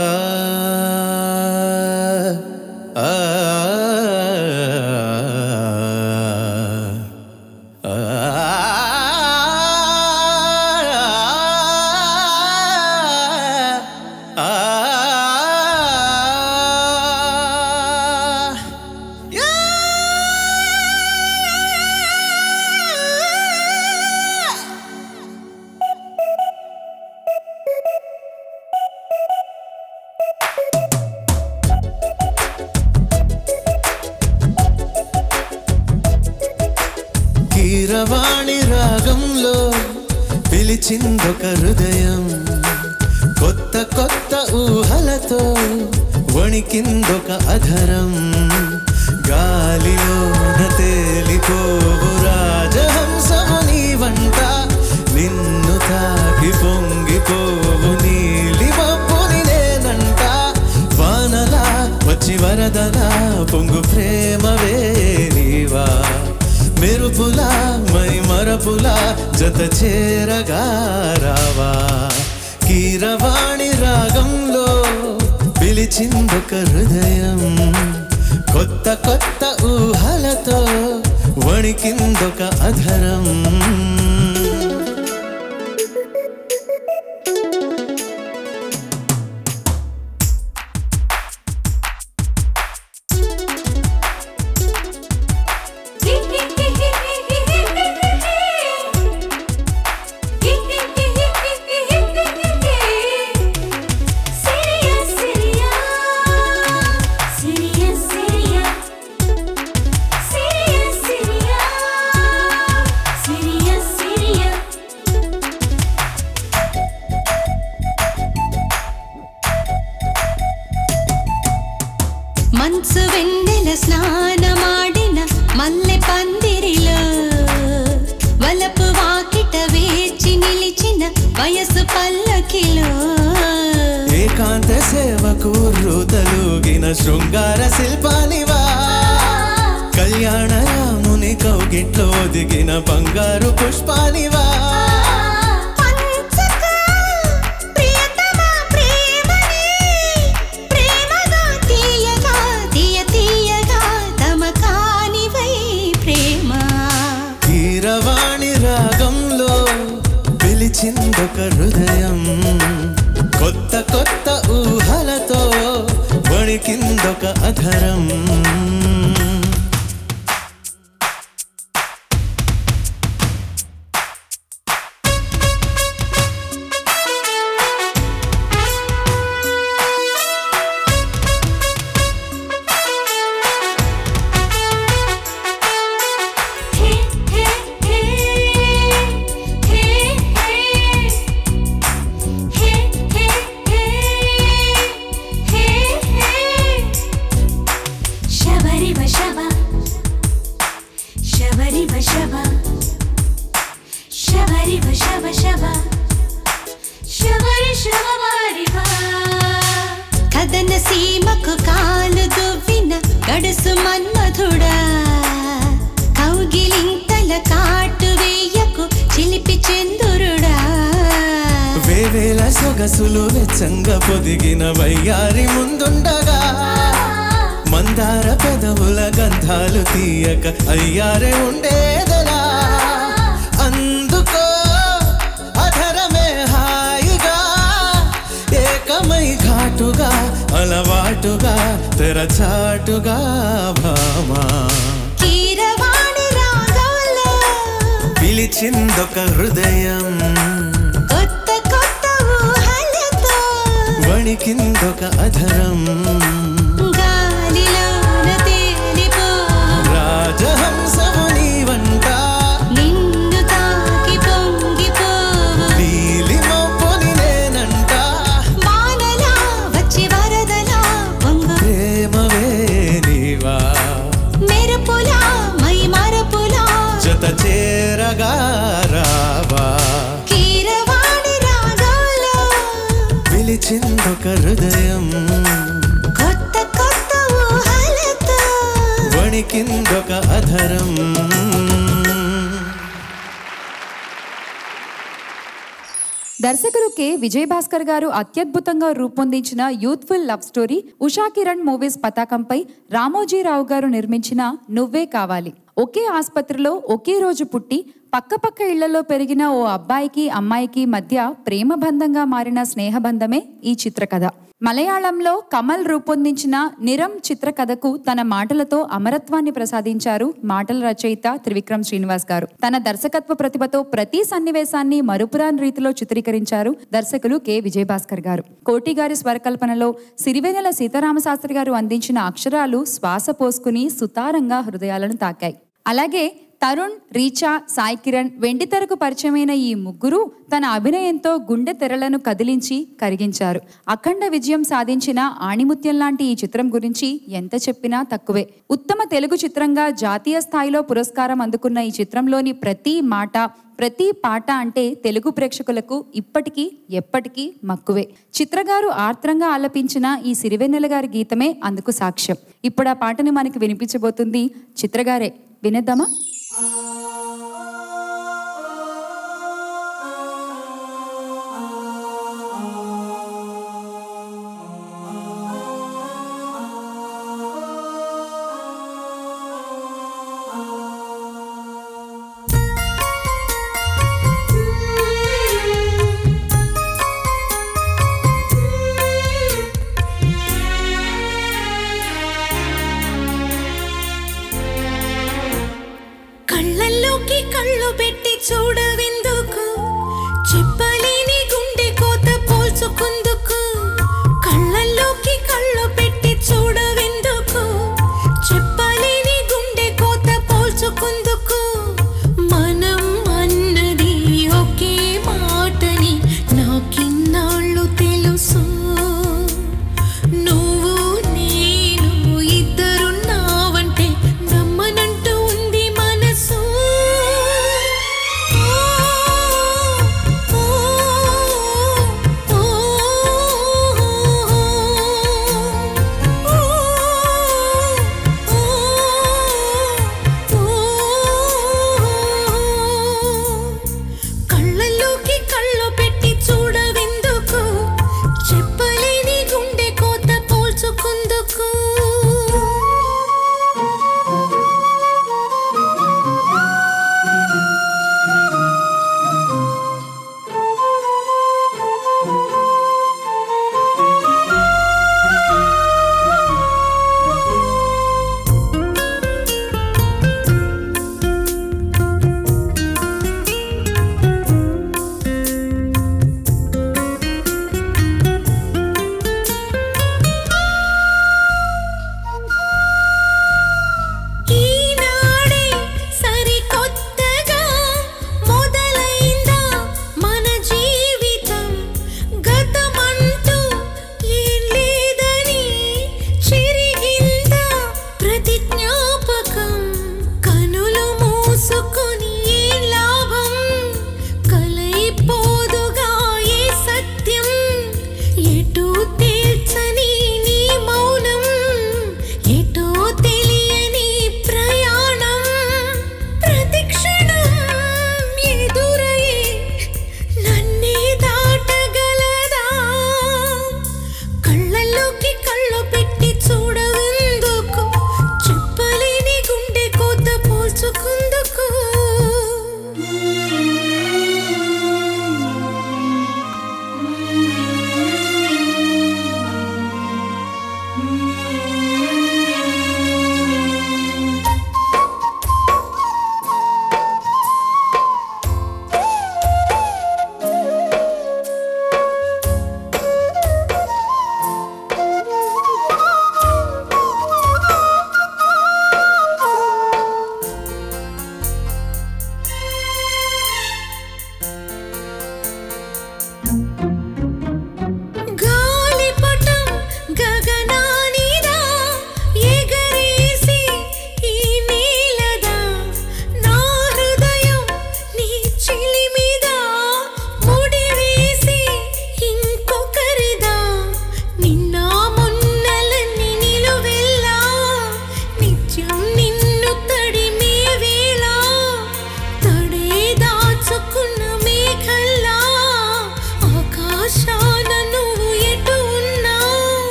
ఆ కీరవాణి రాగంలో పిలిచిందొక హృదయం కొత్త కొత్త ఊహలతో వణికిందొక అధరం గాలిలోన తేలిపోవు రాజహంసము నీ వంట నిన్ను తాకి పొంగిపోవు నీలి మబ్బుని నేనంట వానలా వచ్చి వరదలా పొంగు ప్రేమవే నీవా మెరుపులా మై మరపులా జత చేరగా రావా కీరవాణి రాగంలో పిలిచిందొక హృదయం కొత్త కొత్త ఊహలతో వణికిందొక అధరం మంచు వెన్నెల స్నానమాడిన మల్లె పందిరిలో వలపు వాకిట వేచి నిలిచిన వయసు పల్లకిలో ఏకాంత సేవకు రుతలుగిన శృంగార శిల్పానివా కళ్యాణ రాముని కౌగిట్లో దిగిన బంగారు పుష్పానివా పంచక ప్రియతమా ప్రేమని ప్రేమగా తీయగా తీయ తీయగా తమకానివై ప్రేమ కీరవాణి రాగంలో పిలిచిందొక హృదయం కొత్త కొత్త ఊహలతో వణికిందొక అధరం శబరివ శబ శబరివ శబ శబరివ శబ శబ శబరి శబరివ కదన సీమకు కాలు దువ్విన గడుసు మన్మధుడా కౌగిలింతల కాటు వేయకు చిలిపి చందురుడా వేవేల సొగసులు వెచ్చంగా పొదిగిన వయ్యారి ముందుండగా మందార పెదవుల గంధాలు తీయక అయ్యారే ఉండేదలా అందుకో అధరమే హాయిగా ఏకమై ఘాటుగా అలవాటుగా తెరచాటుగా భామా కీరవాణి రాగాల్లో పిలిచిందొక హృదయం కొత్త కొత్త ఊహలతో వణికిందొక అధరం గాలిలోన తేలిపో రాజహంసము నీ వంట నిన్ను తాకి పొంగిపోవు నీలి మబ్బుని నేనంట వానలా వచ్చి వరదలా పొంగు ప్రేమవే నీవా మెరుపులా మై మరపులా వణికిందొక హృదయం కొత్త కొత్త ఊహలతో వణికిందొక అధరం దర్శకులు కె విజయభాస్కర్ గారు అత్యద్భుతంగా రూపొందించిన youthful love story Usha Kiran movies పతాకంపై రామోజీరావు గారు నిర్మించిన నువ్వే కావాలి ఒకే ఆసుపత్రిలో ఒకే రోజు పుట్టి పక్కపక్క ఇళ్లలో పెరిగిన ఓ అబ్బాయికి అమ్మాయికి మధ్య ప్రేమ బంధంగా మారిన స్నేహబంధమే ఈ చిత్రకథ మలయాళంలో కమల్ రూపొందించిన నిరం చిత్రకథకు తన మాటలతో అమరత్వాన్ని ప్రసాదించారు మాటల రచయిత త్రివిక్రమ్ శ్రీనివాస్ గారు తన దర్శకత్వ ప్రతిభతో ప్రతి సన్నివేశాన్ని మరుపురాని రీతిలో చిత్రీకరించారు దర్శకులు కె విజయభాస్కర్ గారు కోటి గారి స్వరకల్పనలో సిరివెనెల సీతారామశాస్త్రి గారు అందించిన అక్షరాలు శ్వాస పోసుకుని సుతారంగా హృదయాలను తాకాయి అలాగే తరుణ్ రీచా సాయి కిరణ్ వెండితెరకు పరిచయమైన ఈ ముగ్గురు తన అభినయంతో గుండె తెరలను కదిలించి కరిగించారు అఖండ విజయం సాధించిన ఆణిముత్యం లాంటి ఈ చిత్రం గురించి ఎంత చెప్పినా తక్కువే ఉత్తమ తెలుగు చిత్రంగా జాతీయ స్థాయిలో పురస్కారం అందుకున్న ఈ చిత్రంలోని ప్రతి మాట ప్రతి పాట అంటే తెలుగు ప్రేక్షకులకు ఇప్పటికీ ఎప్పటికీ మక్కువే చిత్రగారు ఆర్ద్రంగా ఆలపించిన ఈ సిరివెన్నెల గారి గీతమే అందుకు సాక్ష్యం ఇప్పుడు ఆ పాటని మనకి వినిపించబోతుంది చిత్రగారే వినేద్దామా కళ్ళల్లోకి కళ్ళు పెట్టి చూడవెందుకు చెప్పలేని గుండె కోత పోల్చుకుందుకు కళ్ళల్లోకి కళ్ళు పెట్టి చూడవెందుకు చెప్పలేని గుండె కోత పోల్చుకుందుకు మనం అన్నది ఒకే మాటని నాకిన్నాళ్ళు తెలుసు నువ్వు నేను ఇద్దరున్నావంటే నమ్మనంటూ ఉంది మనసు ఓ, ఓ,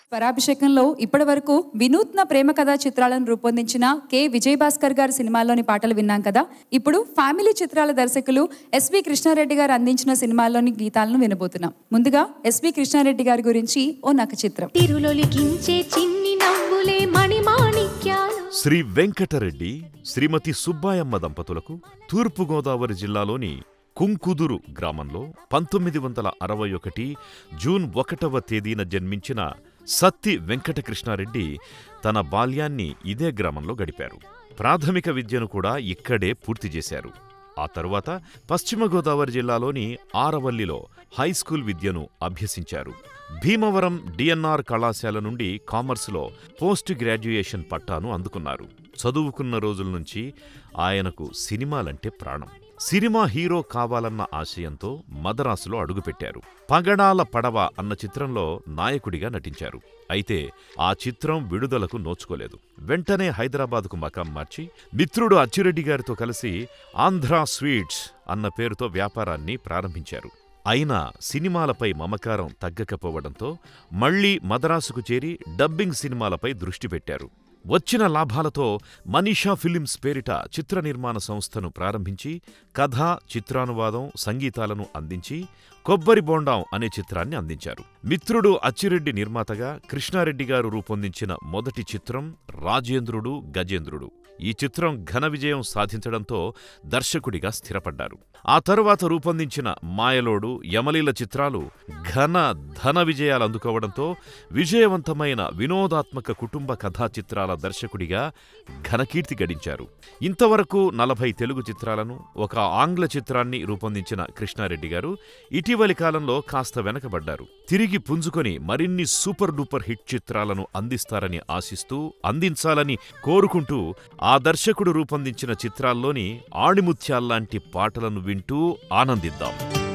పరాభిషేకంలో ఇప్పటి వరకు వినూత్న ప్రేమ కథా చిత్రాలను రూపొందించిన కె విజయభాస్కర్ గారి సినిమాల్లోని పాటలు విన్నాం కదా ఇప్పుడు ఫ్యామిలీ చిత్రాల దర్శకులు ఎస్వి కృష్ణారెడ్డి గారు అందించిన సినిమాల్లోని గీతాలను వినబోతున్నాం ముందుగా ఎస్వి కృష్ణారెడ్డి గారి గురించి ఓ నక చిత్రం తిరులొలికించే చిన్ని నవ్వులే మణిమాణిక్యాలు శ్రీ వెంకటరెడ్డి శ్రీమతి సుబ్బాయమ్మ దంపతులకు తూర్పుగోదావరి జిల్లాలోని కుంకుదురు గ్రామంలో పంతొమ్మిది వందల అరవై ఒకటి జూన్ ఒకటవ తేదీన జన్మించిన సత్తి వెంకటకృష్ణారెడ్డి తన బాల్యాన్ని ఇదే గ్రామంలో గడిపారు ప్రాథమిక విద్యను కూడా ఇక్కడే పూర్తి చేశారు ఆ తరువాత పశ్చిమ గోదావరి జిల్లాలోని ఆరవల్లిలో హైస్కూల్ విద్యను అభ్యసించారు భీమవరం డిఎన్ఆర్ కళాశాల నుండి కామర్సులో పోస్ట్ గ్రాడ్యుయేషన్ పట్టాను అందుకున్నారు చదువుకున్న రోజుల నుంచి ఆయనకు సినిమాలంటే ప్రాణం సినిమా హీరో కావాలన్న ఆశయంతో మదరాసులో అడుగుపెట్టారు పగడాల పడవ అన్న చిత్రంలో నాయకుడిగా నటించారు అయితే ఆ చిత్రం విడుదలకు నోచుకోలేదు వెంటనే హైదరాబాద్కు మకాం మార్చి మిత్రుడు అచ్చిరెడ్డి గారితో కలిసి ఆంధ్రా స్వీట్స్ అన్న పేరుతో వ్యాపారాన్ని ప్రారంభించారు అయినా సినిమాలపై మమకారం తగ్గకపోవడంతో మళ్లీ మదరాసుకు చేరి డబ్బింగ్ సినిమాలపై దృష్టి పెట్టారు వచ్చిన లాభాలతో మనీషా ఫిలిమ్స్ పేరిట చిత్ర నిర్మాణ సంస్థను ప్రారంభించి కథ చిత్రానువాదం సంగీతాలను అందించి కొబ్బరి బోండాం అనే చిత్రాన్ని అందించారు మిత్రుడు అచ్చిరెడ్డి నిర్మాతగా కృష్ణారెడ్డి గారు రూపొందించిన మొదటి చిత్రం రాజేంద్రుడు గజేంద్రుడు ఈ చిత్రం ఘన విజయం సాధించడంతో దర్శకుడిగా స్థిరపడ్డారు ఆ తరువాత రూపొందించిన మాయలోడు యమలీల చిత్రాలు ఘన ధన విజయాలు అందుకోవడంతో విజయవంతమైన వినోదాత్మక కుటుంబ కథా చిత్రాల దర్శకుడిగా ఘనకీర్తి గడించారు ఇంతవరకు నలభై తెలుగు చిత్రాలను ఒక ఆంగ్ల చిత్రాన్ని రూపొందించిన కృష్ణారెడ్డి గారు ఇటీవలి కాలంలో కాస్త వెనకబడ్డారు తిరిగి పుంజుకొని మరిన్ని సూపర్ డూపర్ హిట్ చిత్రాలను అందిస్తారని ఆశిస్తూ అందించాలని కోరుకుంటూ ఆ దర్శకుడు రూపొందించిన చిత్రాల్లోని ఆణిముత్యాల్లాంటి పాటలను వింటూ ఆనందిద్దాం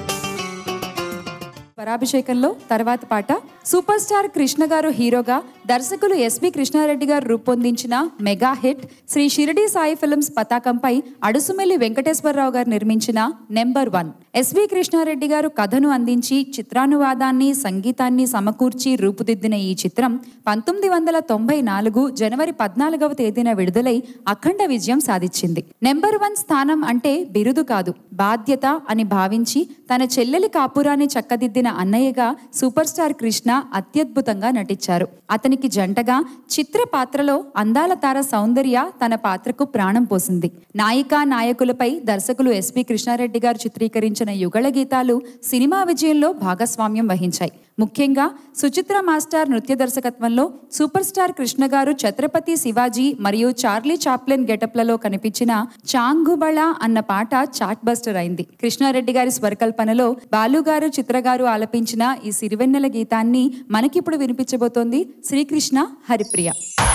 పరాభిషేకంలో తర్వాత పాట సూపర్ స్టార్ కృష్ణ గారు హీరోగా దర్శకులు ఎస్వి కృష్ణారెడ్డి గారు రూపొందించిన mega hit Sri Shirdi Sai films పతాకంపై అడుసుమెల్లి వెంకటేశ్వరరావు గారు నిర్మించిన నెంబర్ వన్ ఎస్వి కృష్ణారెడ్డి గారు కథను అందించి చిత్రానువాదాన్ని సంగీతాన్ని సమకూర్చి రూపుదిద్దిన ఈ చిత్రం పంతొమ్మిది వందల తొంభై నాలుగు జనవరి పద్నాలుగవ తేదీన విడుదలై అఖండ విజయం సాధించింది నెంబర్ వన్ స్థానం అంటే బిరుదు కాదు బాధ్యత అని భావించి తన చెల్లెలి కాపురాన్ని చక్కదిద్దిన అన్నయ్యగా సూపర్ స్టార్ కృష్ణ అత్యద్భుతంగా నటించారు అతనికి జంటగా చిత్ర పాత్రలో అందాల తార సౌందర్య తన పాత్రకు ప్రాణం పోసింది నాయికా నాయకులపై దర్శకులు ఎస్పి కృష్ణారెడ్డి గారు చిత్రీకరించిన యుగళ గీతాలు సినిమా విజయంలో భాగస్వామ్యం వహించాయి ముఖ్యంగా సుచిత్ర మాస్టర్ నృత్య దర్శకత్వంలో సూపర్ స్టార్ కృష్ణ గారు ఛత్రపతి శివాజీ మరియు చార్లీ చాప్లెన్ గెటప్లలో కనిపించిన చాంగుబళ అన్న పాట చాట్ బస్టర్ అయింది కృష్ణారెడ్డి గారి స్వరకల్పనలో బాలుగారు చిత్రగారు ఆలపించిన ఈ సిరివెన్నెల గీతాన్ని మనకిప్పుడు వినిపించబోతోంది శ్రీకృష్ణ హరిప్రియ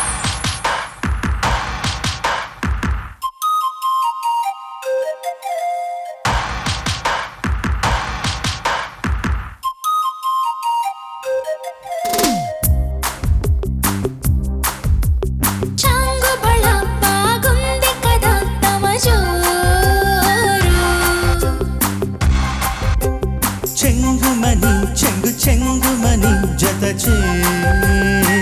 చాంగుబళ బాగుంది కదా తమ జోరు చెంగుమని చెంగు చెంగుమని జత చేరు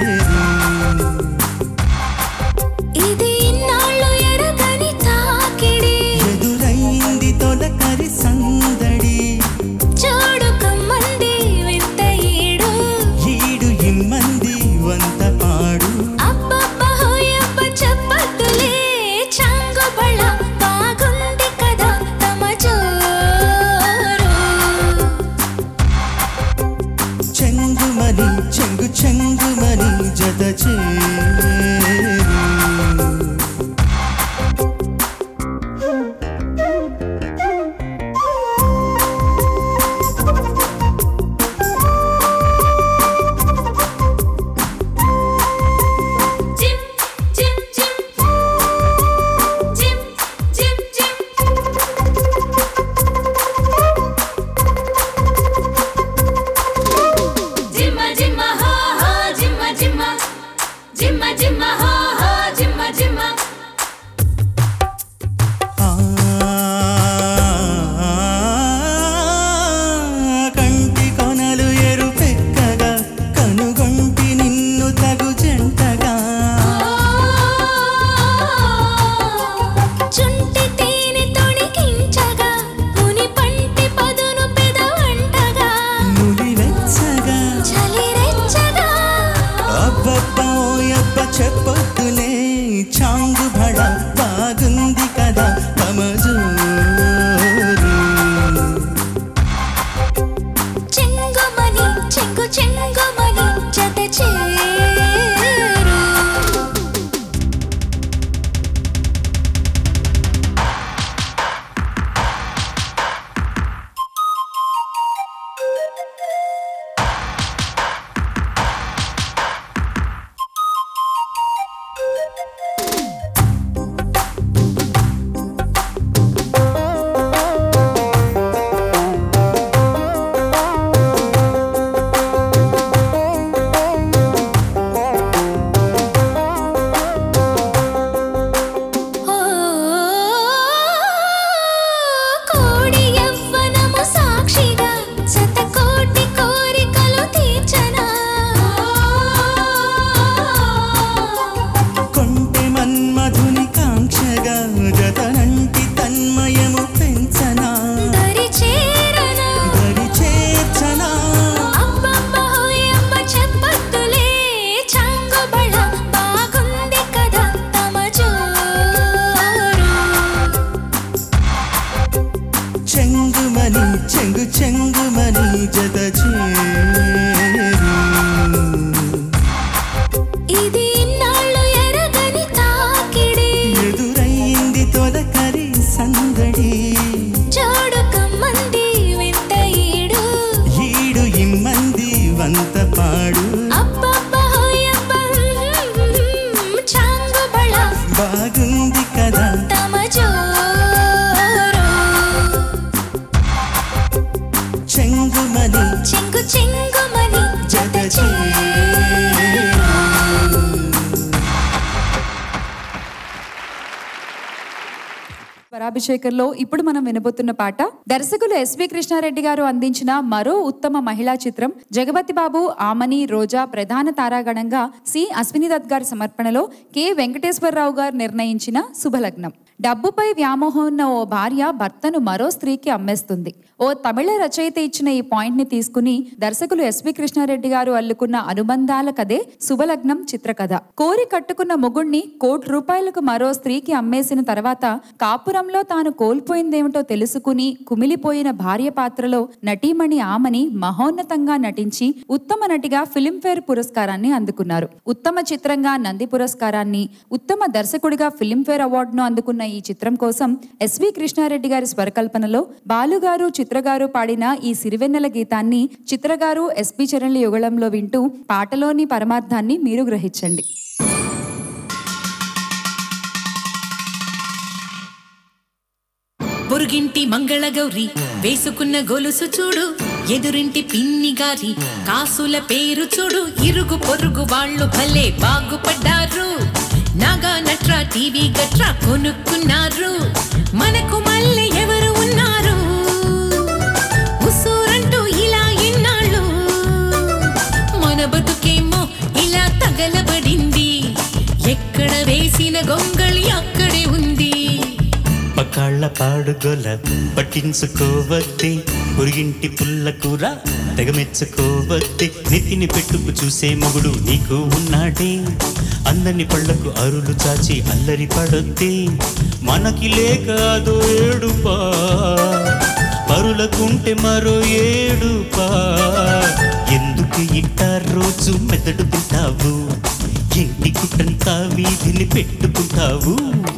ఇది ఇన్నాళ్ళు ఎరగని తాకిడి ఎదురైంది తొలకరి సందడి చూడు కమ్మంది వింత ఈడు ఈడు ఇమ్మంది వంత పాడు అబ్బబ్బా హోయబ్బ చెప్పద్దులే చాంగుబళ బాగుంది కదా తమ జోరు చెంగుమని చెంగు చెంగుమని జత చేరు చెంగుమని జత చేరు ఇది ఇన్నాళ్ళు ఎరగని తాకిడి ఎదురైంది తొలకరి సందడి జోడు కమ్మంది వింత ఈడు ఈడు ఇమ్మంది వంత పాడు అబ్బబ్బ హోయబ్బ చాంగు బళ బాగుంది కదా తమ జోరు చెంగుమని చెంగు చెంగుమని జత చేరు స్వరాభిషేకంలో ఇప్పుడు మనం వినబోతున్న పాట దర్శకులు ఎస్వి కృష్ణారెడ్డి గారు అందించిన మరో ఉత్తమ మహిళా చిత్రం జగపతి బాబు ఆమని రోజా ప్రధాన తారాగణంగా సి అశ్విని దత్ గారి సమర్పణలో కె వెంకటేశ్వరరావు గారు నిర్ణయించిన శుభలగ్నం డబ్బుపై వ్యామోహం ఉన్న ఓ భార్య భర్తను మరో స్త్రీకి అమ్మేస్తుంది ఓ తమిళ రచయిత ఇచ్చిన ఈ పాయింట్ ని తీసుకుని దర్శకులు ఎస్వి కృష్ణారెడ్డి గారు అల్లుకున్న అనుబంధాల కదే శుభలగ్నం చిత్రకథ కోరి కట్టుకున్న మొగుణ్ణి కోటి రూపాయలకు మరో స్త్రీకి అమ్మేసిన తర్వాత కాపురంలో తాను కోల్పోయిందేమిటో తెలుసుకుని కుమిలిపోయిన భార్య పాత్రలో నటీమణి ఆమని మహోన్నతంగా నటించి ఉత్తమ నటిగా ఫిలింఫేర్ పురస్కారాన్ని అందుకున్నారు ఉత్తమ చిత్రంగా నంది పురస్కారాన్ని ఉత్తమ దర్శకుడిగా ఫిలింఫేర్ అవార్డును అందుకున్న ఈ చిత్రం కోసం ఎస్వి కృష్ణారెడ్డి గారి స్వరకల్పనలో బాలుగారు చిత్రగారు పాడిన ఈ సిరివెన్నెల గీతాన్ని చిత్రగారు ఎస్పి చరణ్ల యుగళంలో వింటూ పాటలోని పరమార్థాన్ని మీరు గ్రహించండి పొరుగింటి మంగళగౌరి వేసుకున్న గొలుసు చూడు ఎదురింటి పిన్ని గారి కాసుల పేరు చూడు ఇరుగు పొరుగు వాళ్ళు భలే బాగుపడ్డారు నాగా నట్రా టీవీ గట్రా కొనుక్కున్నారు మనకు మళ్ళీ ఎవరు ఉన్నారు ఉసూరంటూ ఇలా ఎన్నాళ్ళు మన బతుకేమో ఇలా తగలబడింది ఎక్కడ వేసిన గొంగళి అక్కడే ఉంది పకాళ్ళ పాడుగొల పట్టించుకోవద్దే పొరిగింటి పుల్ల కూర తెగమెచ్చుకోవద్దే నెత్తిని పెట్టుకు చూసే మొగుడు నీకు ఉన్నాడే అందని పళ్ళకు అరులు చాచి అల్లరి పడొద్దే మనకి లేక అదో ఏడుపా పరులకుంటే మరో ఏడుపా ఎందుకు ఇట్ట రోజు మెదడు తింటావు ఇంటి కుట్టంతా వీధిని పెట్టుకుంటావు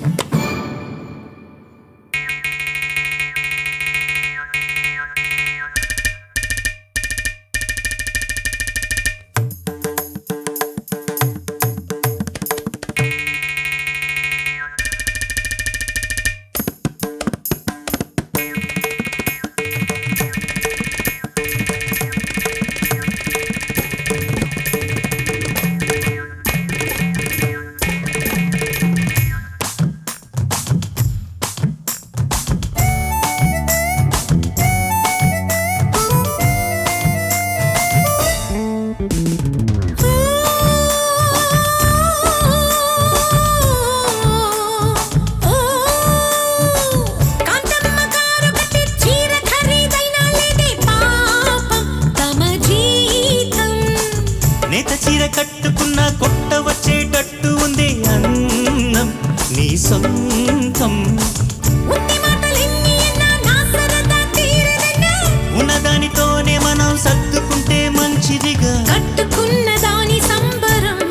కాంతమ్మ గారు కట్టే చీర ఖరీదైనా లేదే పాపం తమ జీతం నేత చీర కట్టుకున్న కొట్ట వచ్చేటట్టు ఉంది అన్నం నీ సొంతం ఉత్తి మాటలెన్ని అన్నా నా సరదా తీరదన్నా ఉన్నదానితోనే మనం సర్దుకుంటే మంచిదిగా కట్టుకున్న దాని సంబరం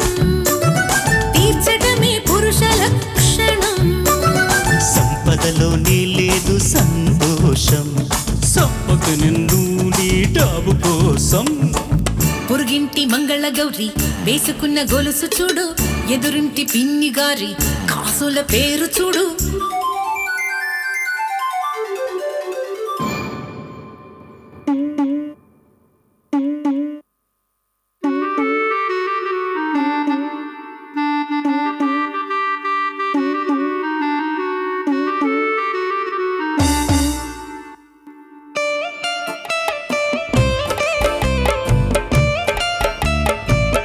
తీర్చడమే పురుష లక్షణం సంపదలో నీ లేదు సంతోషం సంపద నిన్ను నీ డాబు కోసం పొరుగింటి మంగళ గౌరి వేసుకున్న గొలుసు చూడు ఎదురింటి పిన్ని గారి కాసుల పేరు చూడు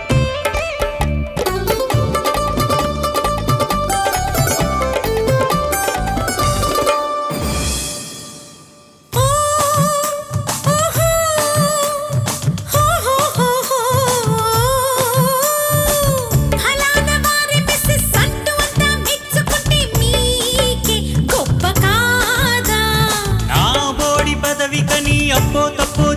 ఆ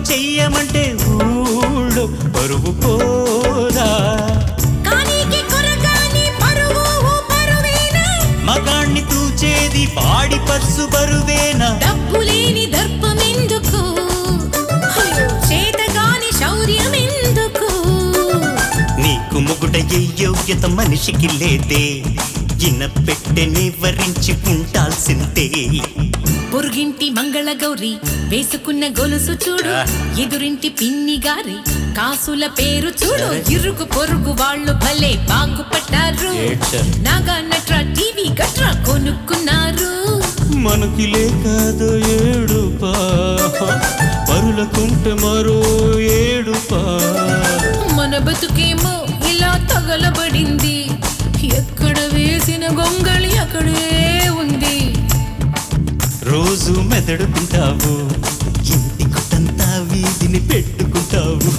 చెయ్యమంటే ఊళ్ళో పరువు పోదా కానీకి కొరగాని పరువు పరువేనా మగాణ్ణి తూచేది పాడి పర్సు బరువేనా డబ్బు లేని దర్పమెందుకు అయ్యో, చేతగాని శౌర్యమెందుకు నీకు మొగుడయ్యే యోగ్యత మనిషికి లేదే ఇన పెట్టె నివరించి ఉండాల్సిందే పొరుగింటి మంగళ గౌరి వేసుకున్న గొలుసు చూడు ఎదురింటి పిన్ని గారి కాసుల పేరు చూడు ఇరుగు పొరుగు వాళ్ళు భలే బాగుపడ్డారు ఏడ్చారు. నాగా నట్రా టీవీ గట్రా కొనుక్కున్నారు మనకి లేకదో ఏడుపా పరులకుంటే మరో ఏడుపా మన బతుకేమో ఇలా తగలబడింది ఎక్కడ వేసిన గొంగళి అక్కడే ఉంది రోజు మెదడుకుంటావు ఇంటి కుట్టంతా వీధిని పెట్టుకుంటావు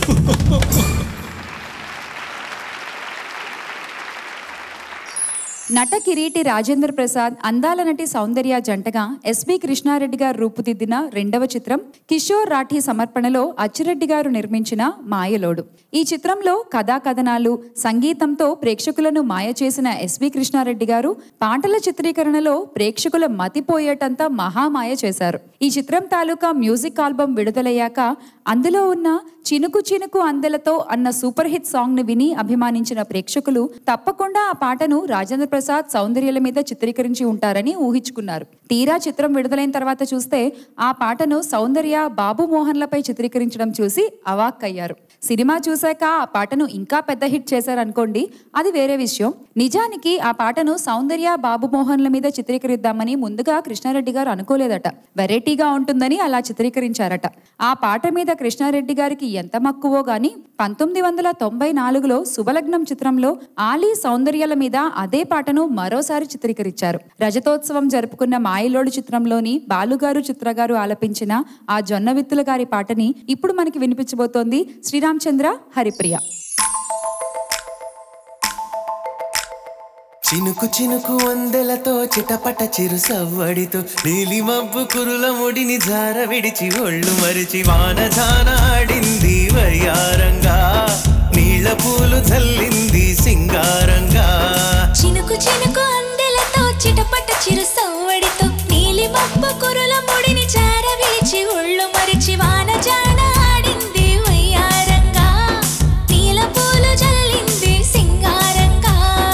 నట కిరీటి రాజేంద్ర ప్రసాద్ అందాల నటి సౌందర్య జంటగా ఎస్పి కృష్ణారెడ్డి గారు రూపుదిద్దిన రెండవ చిత్రం కిషోర్ రాఠీ సమర్పణలో అచ్చిరెడ్డి గారు నిర్మించిన మాయలోడు ఈ చిత్రంలో కథా కథనాలు సంగీతంతో ప్రేక్షకులను మాయ చేసిన ఎస్వి కృష్ణారెడ్డి గారు పాటల చిత్రీకరణలో ప్రేక్షకుల మతిపోయేటంత మహామాయ చేశారు ఈ చిత్రం తాలూకా మ్యూజిక్ ఆల్బం విడుదలయ్యాక అందులో ఉన్న చినుకు చినుకు అందెలతో అన్న సూపర్ హిట్ సాంగ్ ని విని అభిమానించిన ప్రేక్షకులు తప్పకుండా ఆ పాటను రాజేంద్ర ప్రసాద్ సౌందర్యాల మీద చిత్రీకరించి ఉంటారని ఊహించుకున్నారు తీరా చిత్రం విడుదలైన తర్వాత చూస్తే ఆ పాటను సౌందర్య బాబు మోహన్లపై చిత్రీకరించడం చూసి అవాక్కయ్యారు సినిమా చూశాక ఆ పాటను ఇంకా పెద్ద హిట్ చేశారనుకోండి అది వేరే విషయం నిజానికి ఆ పాటను సౌందర్య బాబు మోహన్ల మీద చిత్రీకరిద్దామని ముందుగా కృష్ణారెడ్డి గారు అనుకోలేదట వెరైటీగా ఉంటుందని అలా చిత్రీకరించారట ఆ పాట మీద కృష్ణారెడ్డి గారికి ఎంత మక్కువో గాని పంతొమ్మిది వందల తొంభై నాలుగులో శుభలగ్నం చిత్రంలో ఆలీ సౌందర్యాల మీద అదే పాటను మరోసారి చిత్రీకరించారు రజతోత్సవం జరుపుకున్న మాయలోడు చిత్రంలోని బాలుగారు చిత్రగారు ఆలపించిన ఆ జొన్న విత్తుల గారి పాటని ఇప్పుడు మనకి వినిపించబోతోంది శ్రీరామచంద్ర హరిప్రియ చినుకు చినుకు వందెలతో చిటపట చిరు సవ్వడితో నీలి మబ్బు కురుల ముడిని జార విడిచి ఒళ్ళు మరిచి వాన జాన ఆడింది వయ్యారంగా నీళ్ల పూలు చల్లింది సింగారంగా చినుకు చినుకు అందెలతో చిటపట చిరు సవ్వడితో నీలి మబ్బు కురుల ముడిని చార విలిచి ఒళ్ళు మరిచి వాన జాన ఆడింది వయ్యారంగా నీల పూలు జల్లింది సింగారంగా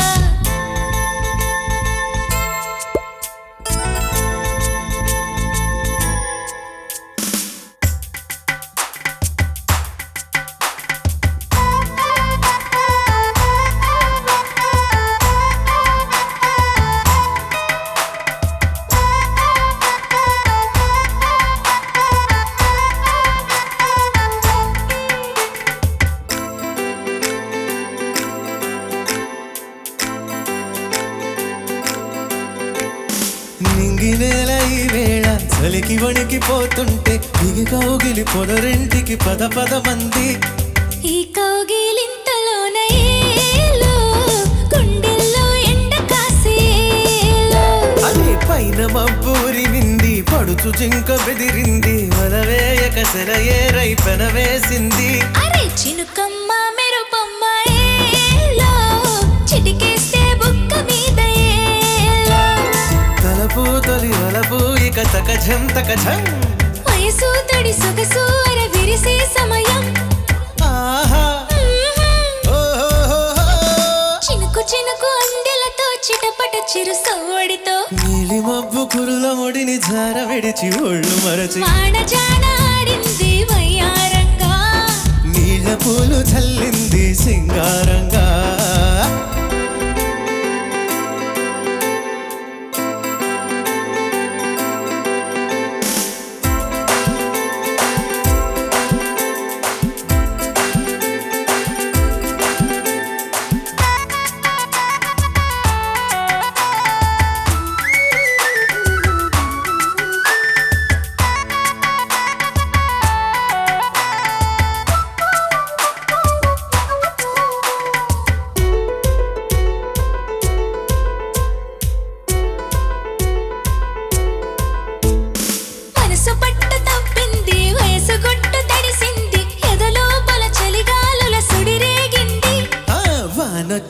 నింగి నేల ఈ వేళ చలికి వణికిపోతుంటే దిగి కౌగిలి పొదరింటికి పద పద మంది ఈ కౌగిలింతలోన ఏలో గుండెల్లో ఎండ కాసేలో అదే పైన మబ్బూరి నింది పడుచు జింక బెదిరింది వలవేయక సెలయేరై పెనవేసింది అరే చినుకమ్మ మెరుపమ్మ ఏలో చిటికేస్తే బుక్క మీద ఏలో తలపు తొలి వలపు ఇక తకజం తకజం వయసు తడి సొగసు అర విరిసే సమయం ఆహా చినుకు చినుకు అందెలతో చిటపట చిరు సవ్వడితో నీలి మబ్బు కురుల ముడిని జార విడిచి ఒళ్ళు మరచి వాన జాన ఆడింది వయ్యారంగా నీళ్ళ పూలు చల్లింది సింగారంగా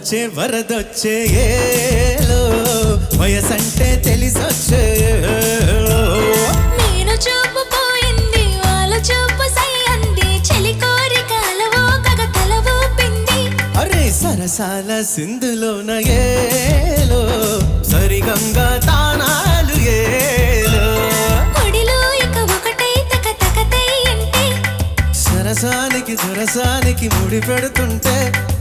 వరదొచ్చే వరదొచ్చే ఏలో వయసంటే తెలిసొచ్చే ఏలో. నేను చూపు పోయింది వాళ్ళ చూపు సై అంది చలి కోరికలవో కగతలవో పిండి అరే సరసాల సింధులోన ఏలో సరిగంగా తానాలు ఏలో ఒడిలో ఇక ఒకటై తక తకతై ఇంటి సరసానికి సరసానికి ముడి పెడుతుంటే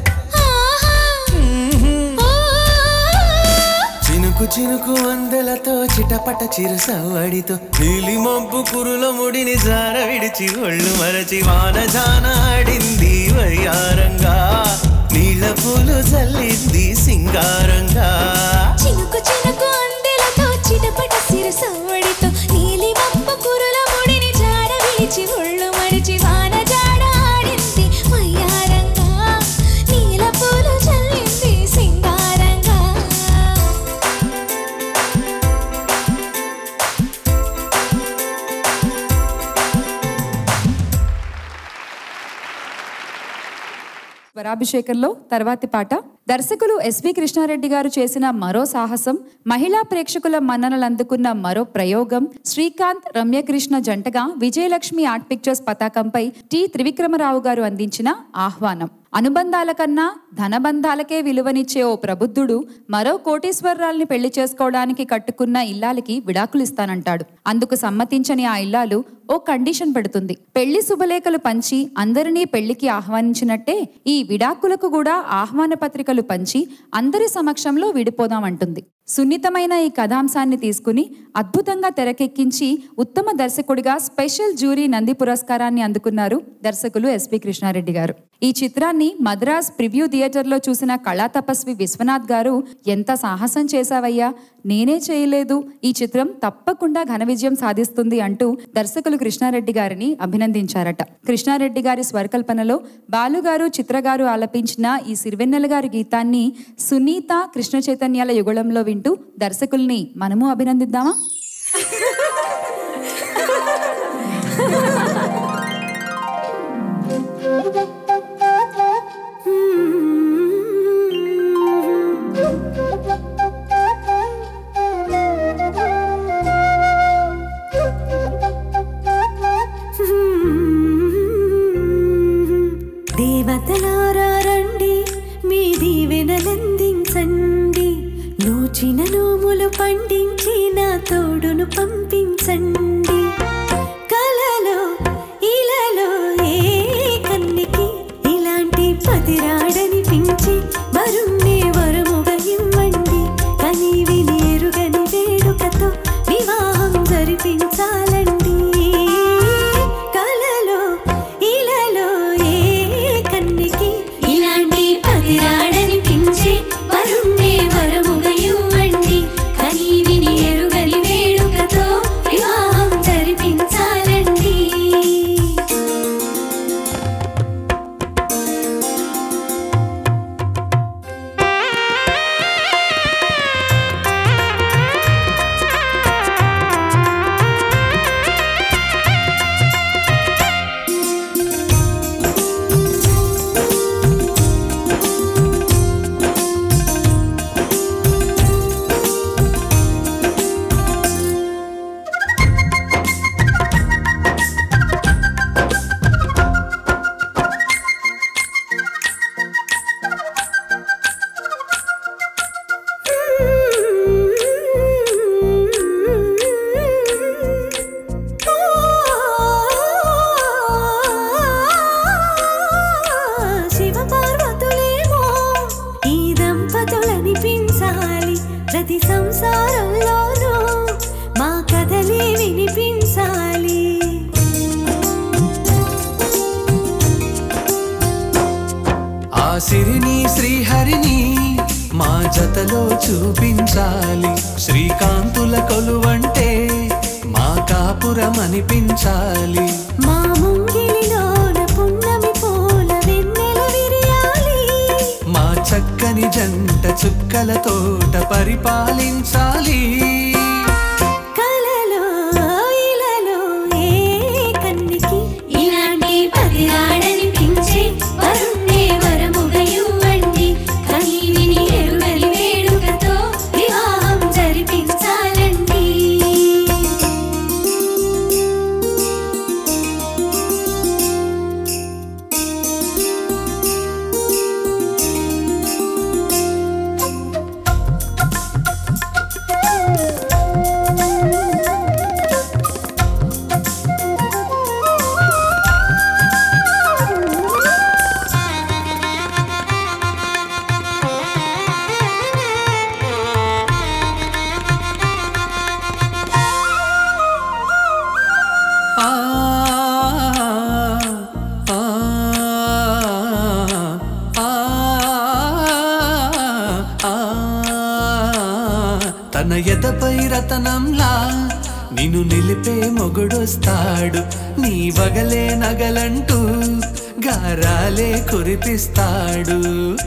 చినుకు చినుకు అందెలతో చిటపట చిరు సవ్వడితో నీలి మబ్బు కురుల ముడిని జార విడిచి ఒళ్ళు మరచి వాన జాన ఆడింది వయ్యారంగా నీళ్ళ పూలు చల్లింది సింగారంగా చినుకు చినుకు అందెలతో చిటపట సిరసవడితో నీలి మబ్బ కురుల ముడిని జాడ విడిచి ఒళ్ళు మరిచి వాన జాడ ఆడింది వయ్యారంగా నీల పూలు చల్లింది సింగారంగా స్వరాభిషేకంలో తర్వాతి పాట దర్శకులు ఎస్వి కృష్ణారెడ్డి గారు చేసిన మరో సాహసం మహిళా ప్రేక్షకుల మన్ననలు అందుకున్న మరో ప్రయోగం శ్రీకాంత్ రమ్యకృష్ణ జంటగా విజయలక్ష్మి ఆర్ట్ పిక్చర్స్ పతాకంపై టి త్రివిక్రమరావు గారు అందించిన ఆహ్వానం అనుబంధాల కన్నా ధనబంధాలకే విలువనిచ్చే ఓ ప్రబుద్ధుడు మరో కోటీశ్వరరాల్ని పెళ్లి చేసుకోవడానికి కట్టుకున్న ఇల్లాలకి విడాకులు ఇస్తానంటాడు అందుకు సమ్మతించని ఆ ఇల్లాలు ఓ కండిషన్ పెడుతుంది పెళ్లి శుభలేఖలు పంచి అందరినీ పెళ్లికి ఆహ్వానించినట్టే ఈ విడాకులకు కూడా ఆహ్వాన పత్రికలు పంచి అందరి సమక్షంలో విడిపోదామంటుంది సున్నితమైన ఈ కథాంశాన్ని తీసుకుని అద్భుతంగా తెరకెక్కించి ఉత్తమ దర్శకుడిగా స్పెషల్ జ్యూరీ నంది పురస్కారాన్ని అందుకున్నారు దర్శకులు ఎస్పి కృష్ణారెడ్డి గారు ఈ చిత్రాన్ని మద్రాస్ ప్రివ్యూ థియేటర్లో చూసిన కళా తపస్వి విశ్వనాథ్ గారు ఎంత సాహసం చేశావయ్యా నేనే చేయలేదు ఈ చిత్రం తప్పకుండా ఘన విజయం సాధిస్తుంది అంటూ దర్శకులు కృష్ణారెడ్డి గారిని అభినందించారట కృష్ణారెడ్డి గారి స్వరకల్పనలో బాలుగారు చిత్రగారు ఆలపించిన ఈ సిరివెన్నెల గారి గీతాన్ని సునీత కృష్ణ చైతన్యాల యుగళంలో వింటూ దర్శకుల్ని మనము అభినందిద్దామా దేవతలారా రండి మీ దీవెనలందించండి నూచిన నోములు పండించి నా తోడును పంపించండి కలలో ఇలలో ఏ కన్నికి ఇలాంటి పతిరాడనిపించి వరుణ్ణే వరముగా ఇవ్వండి కని విని ఎరుగని వేడుకతో వివాహం జరిపించాలండి కలలో ఇలలో ఏ కన్నికి ఇలాంటి పతిరాడనిపించి వరుణ్ణే వరముగా ఇవ్వండి కని విని ఎరుగని వేడుకతో వివాహం జరిపించాలండి శివ పార్వతులేమో ఈ దంపతులనిపించాలి ప్రతి సంసారంలోనూ మా కథలే వినిపించాలి ఆ సిరిని శ్రీహరిని మా జతలో చూపించాలి శ్రీకాంతుల కొలువంటే మా కాపురం అనిపించాలి మా ముంగిలిలోన పున్నమి పూల వెన్నెల విరియాలి మా చక్కని జంట చుక్కల తోట పరిపాలించాలి కలలో ఇలలో ఏ కన్నికి ఇలాంటి పతిరాడనిపించే వరుణ్ణే వరముగా ఇవ్వండి కని తన ఎదపై రతనంలా నిన్ను నిలిపే మొగుడొస్తాడు నీ వగలే నగలంటూ గారాలే కురిపిస్తాడు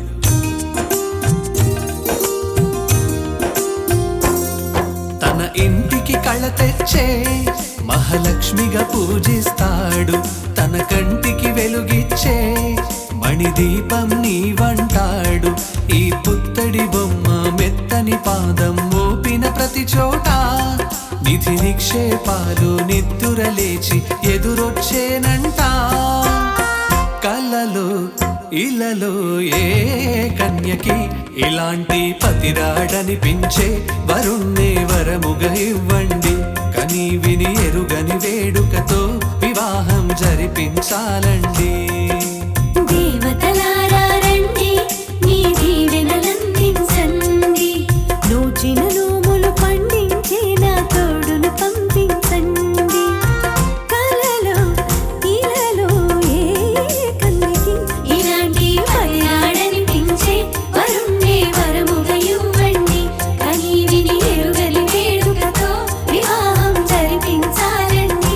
తన ఇంటికి కళ తెచ్చే మహాలక్ష్మిగా పూజిస్తాడు తన కంటికి వెలుగిచ్చే మణిదీపం నీవంటాడు ఈ పుత్తడి బొమ్మ మెత్తని పాదం మోపిన ప్రతి చోట నిధి నిక్షేపాలు నిద్దురలేచి ఎదురొచ్చేనంట కలలో ఇలలో ఏ కన్యకి ఇలాంటి పతిరాడనిపించే వరుణ్ణే వరముగా ఇవ్వండి కని విని ఎరుగని వేడుకతో వివాహం జరిపించాలండి దేవతలారా రండి మీ దీవెనలందించండి నూచిన నోములు పండించే నా తోడును పంపించండి కలలో ఇలలో ఏ కన్యకి ఇలాంటి పైరాడనిపించే వరుణ్ణే వరముగా ఇవ్వండి కని విని ఎరుగని వేడుకతో వివాహం జరిపించాలండి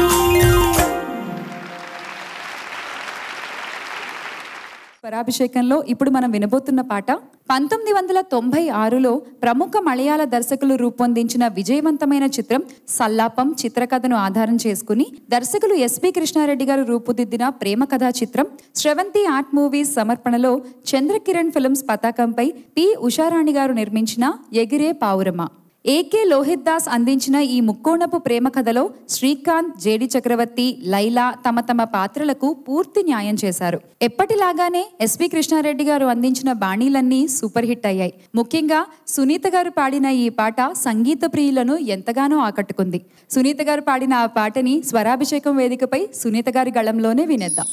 స్వరాభిషేకంలో ఇప్పుడు మనం వినబోతున్న పాట పంతొమ్మిది వందల తొంభై ఆరులో ప్రముఖ మలయాళ దర్శకులు రూపొందించిన విజయవంతమైన చిత్రం సల్లాపం చిత్రకథను ఆధారం చేసుకుని దర్శకులు ఎస్పి కృష్ణారెడ్డి గారు రూపుదిద్దిన ప్రేమ కథా చిత్రం శ్రవంతి ఆర్ట్ మూవీస్ సమర్పణలో చంద్రకిరణ్ ఫిల్మ్స్ పతాకంపై పి ఉషారాణి గారు నిర్మించిన ఎగిరే పావురమ ఏకే లోహిత్ దాస్ అందించిన ఈ ముక్కోణపు ప్రేమ కథలో శ్రీకాంత్ జేడి చక్రవర్తి లైలా తమ తమ పాత్రలకు పూర్తి న్యాయం చేశారు ఎప్పటిలాగానే ఎస్పి కృష్ణారెడ్డి గారు అందించిన బాణీలన్నీ సూపర్ హిట్ అయ్యాయి ముఖ్యంగా సునీత గారు పాడిన ఈ పాట సంగీత ప్రియులను ఎంతగానో ఆకట్టుకుంది సునీత గారు పాడిన ఆ పాటని స్వరాభిషేకం వేదికపై సునీత గారి గళంలోనే వినేద్దాం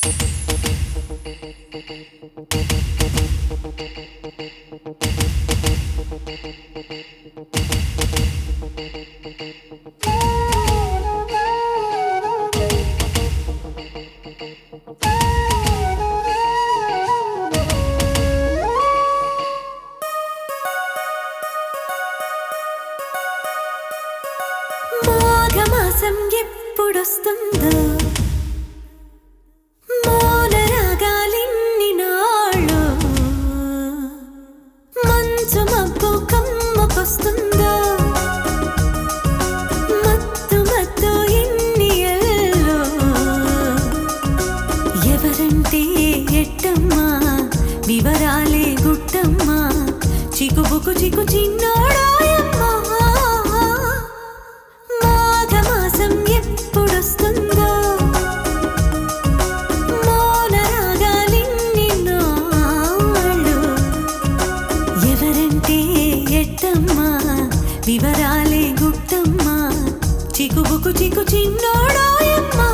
మాఘమాసం ఎప్పుడొస్తుందో మౌనరాగాలిన్ని నాళ్ళు మంచు మబ్బు కమ్మకొస్తుందో మత్తు మత్తు ఎన్ని ఎల్లో ఎవరంటే ఎట్టమ్మా వివరాలే గుట్టమ్మా చికుబుకు చికు చిన్నోడాయమ్మా మాఘమాసం ఎప్పుడొస్తుందో మౌనరాగాలిన్ని నాళ్ళు ఎవరంటే ఎట్టమ్మా వివరాలే గుట్టమ్మా చికుబుకు చికు చిన్నోడాయమ్మా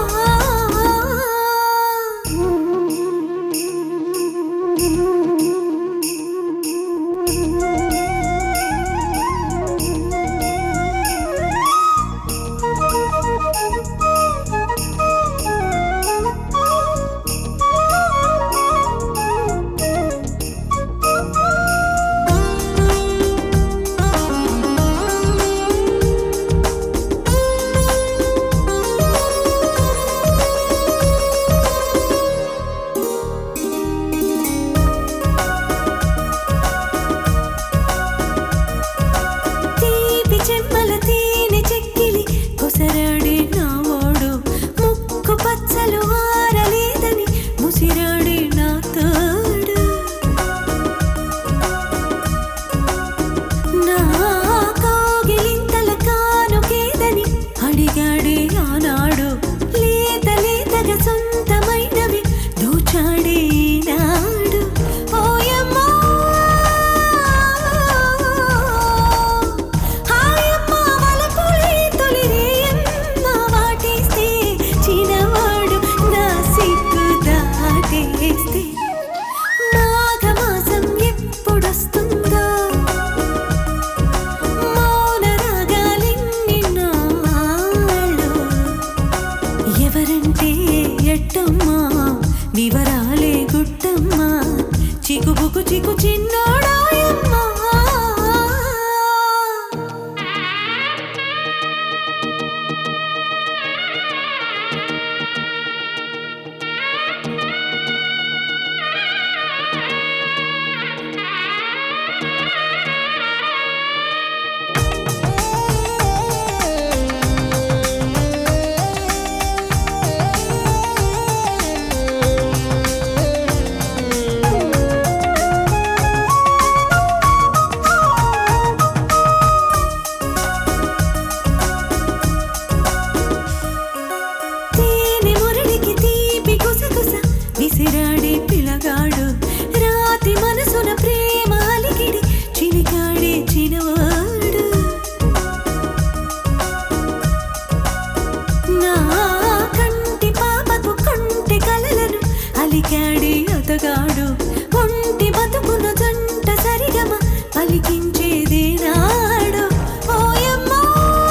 తీపి చెమ్మల తేనె చెక్కిలి కొసరాడే నావాడు ముక్కు పచ్చలు ఆరలేదని ముసిరాడే నా తోడు నా కోగిలింతల కానుకేదని అడిగాడే ఆనాడు లేత లేతగా సొంతమైనవి దోచాడే నాడు ఓయమ్మా హాయమ్మ వలపులే తొలిరేయమ్మ వాటేస్తే చిన్నవాడు నా సిగ్గు దాటేస్తే మాఘమాసం ఎప్పుడొస్తుందో మౌనరాగాలిన్ని నాళ్ళు ఎవరంటే ఎట్టమ్మా వివరాలే గుట్టమ్మా చికుబుకు చికు చిన్నోడాయమ్మా పలికాడే అతగాడు ఒంటి బతుకున జంట సరిగమ పలికించేదే నాడు ఓయమ్మా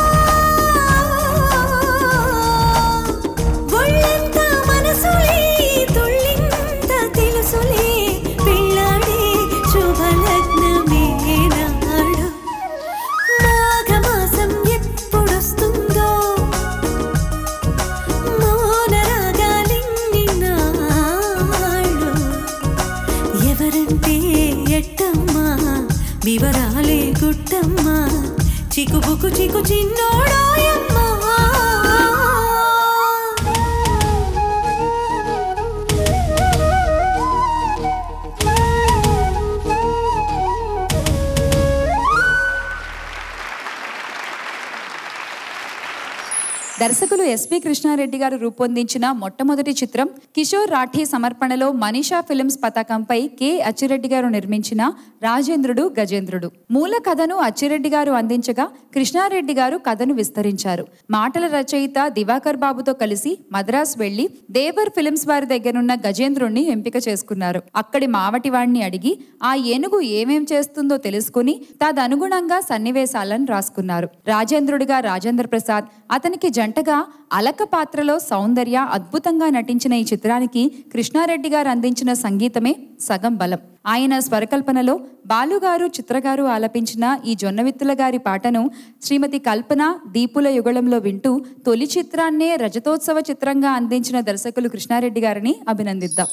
ఒళ్ళంత మనసులే తుళ్ళింత తెలుసులే పెళ్ళాడే శుభలగ్నమే నాడు మాఘమాసం ఎప్పుడొస్తుందో మౌనరాగాలిన్ని నాళ్ళు ఎవరంటే ఎట్టమ్మా వివరాలే గుట్టమ్మా చికుబుకు చికు చిన్నోడాయమ్మా దర్శకులు ఎస్పి కృష్ణారెడ్డి గారు రూపొందించిన మొట్టమొదటి చిత్రం కిషోర్ రాఠీ సమర్పణలో మనీషా ఫిల్మ్స్ పతాకంపై కె అచ్చిరెడ్డి గారు నిర్మించిన రాజేంద్రుడు గజేంద్రుడు మూల కథను అచ్చిరెడ్డి గారు అందించగా కృష్ణారెడ్డి గారు కథను విస్తరించారు మాటల రచయిత దివాకర్ బాబుతో కలిసి మద్రాస్ వెళ్లి దేవర్ ఫిల్మ్స్ వారి దగ్గరున్న గజేంద్రుణ్ణి ఎంపిక చేసుకున్నారు అక్కడి మావటివాణ్ణి అడిగి ఆ ఏనుగు ఏమేం చేస్తుందో తెలుసుకుని తదనుగుణంగా సన్నివేశాలను రాసుకున్నారు రాజేంద్రుడిగా రాజేంద్ర ప్రసాద్ అతనికి జంటగా అలక పాత్రలో సౌందర్య అద్భుతంగా నటించిన ఈ చిత్రానికి కృష్ణారెడ్డి గారు అందించిన సంగీతమే సగం బలం ఆయన స్వరకల్పనలో బాలుగారు చిత్రగారు ఆలపించిన ఈ జొన్నవిత్తుల గారి పాటను శ్రీమతి కల్పన దీపుల యుగళంలో వింటూ తొలి చిత్రాన్నే రజతోత్సవ చిత్రంగా అందించిన దర్శకులు కృష్ణారెడ్డి గారిని అభినందిద్దాం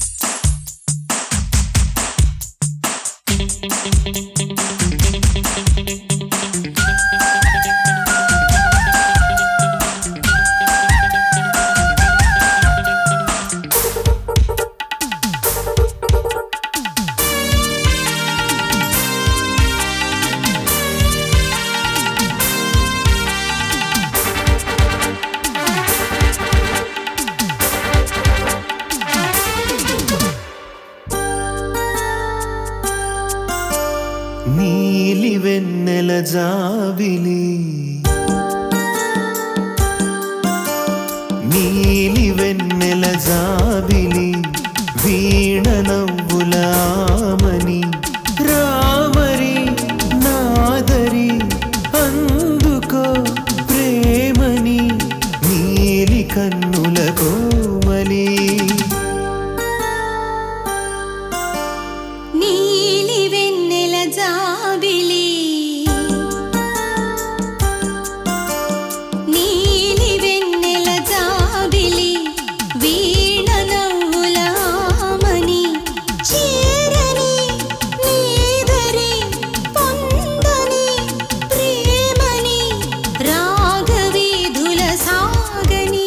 నీలి వెన్నెల జాబిలి నీలి వెన్నెల జాబిలి వీణ నవ్వుల ఆమని రామరి నాదరి అందుకో ప్రేమని నీలి కన్నుల కోమలి నీలి వెన్నెల జాబిలి నీలి వెన్నెల జాబిలి వీణ నవ్వులామని చేరని నీదరి పొందని ప్రేమని రాగవీధుల సాగని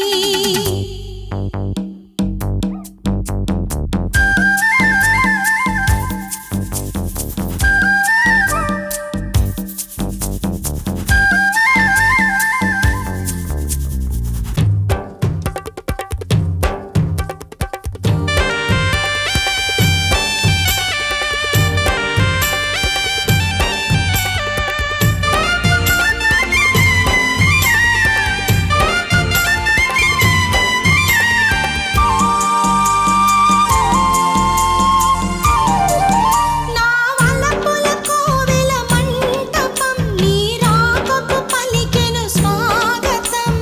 నా వలపుల కోవెల మంటపం నీ రాకకు పలికెను స్వాగతం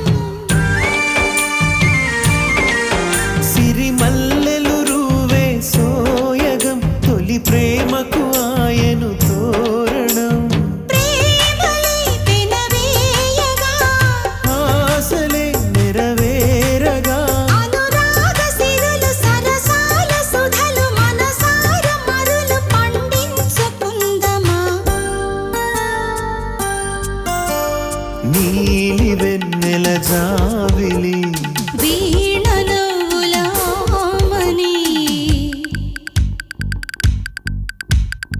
సిరిమల్లెలు రూవే సోయగం తొలి ప్రేమకు ఆయను తోరణం ప్రేమలే పెనవేయగా ఆశలే నెరవేరగా అనురాగ సిరులు సరసాల సుధలు మనసార మరులు పండించుకుందమా నీలి వెన్నెల జాబిలి వీణ నవ్వులామని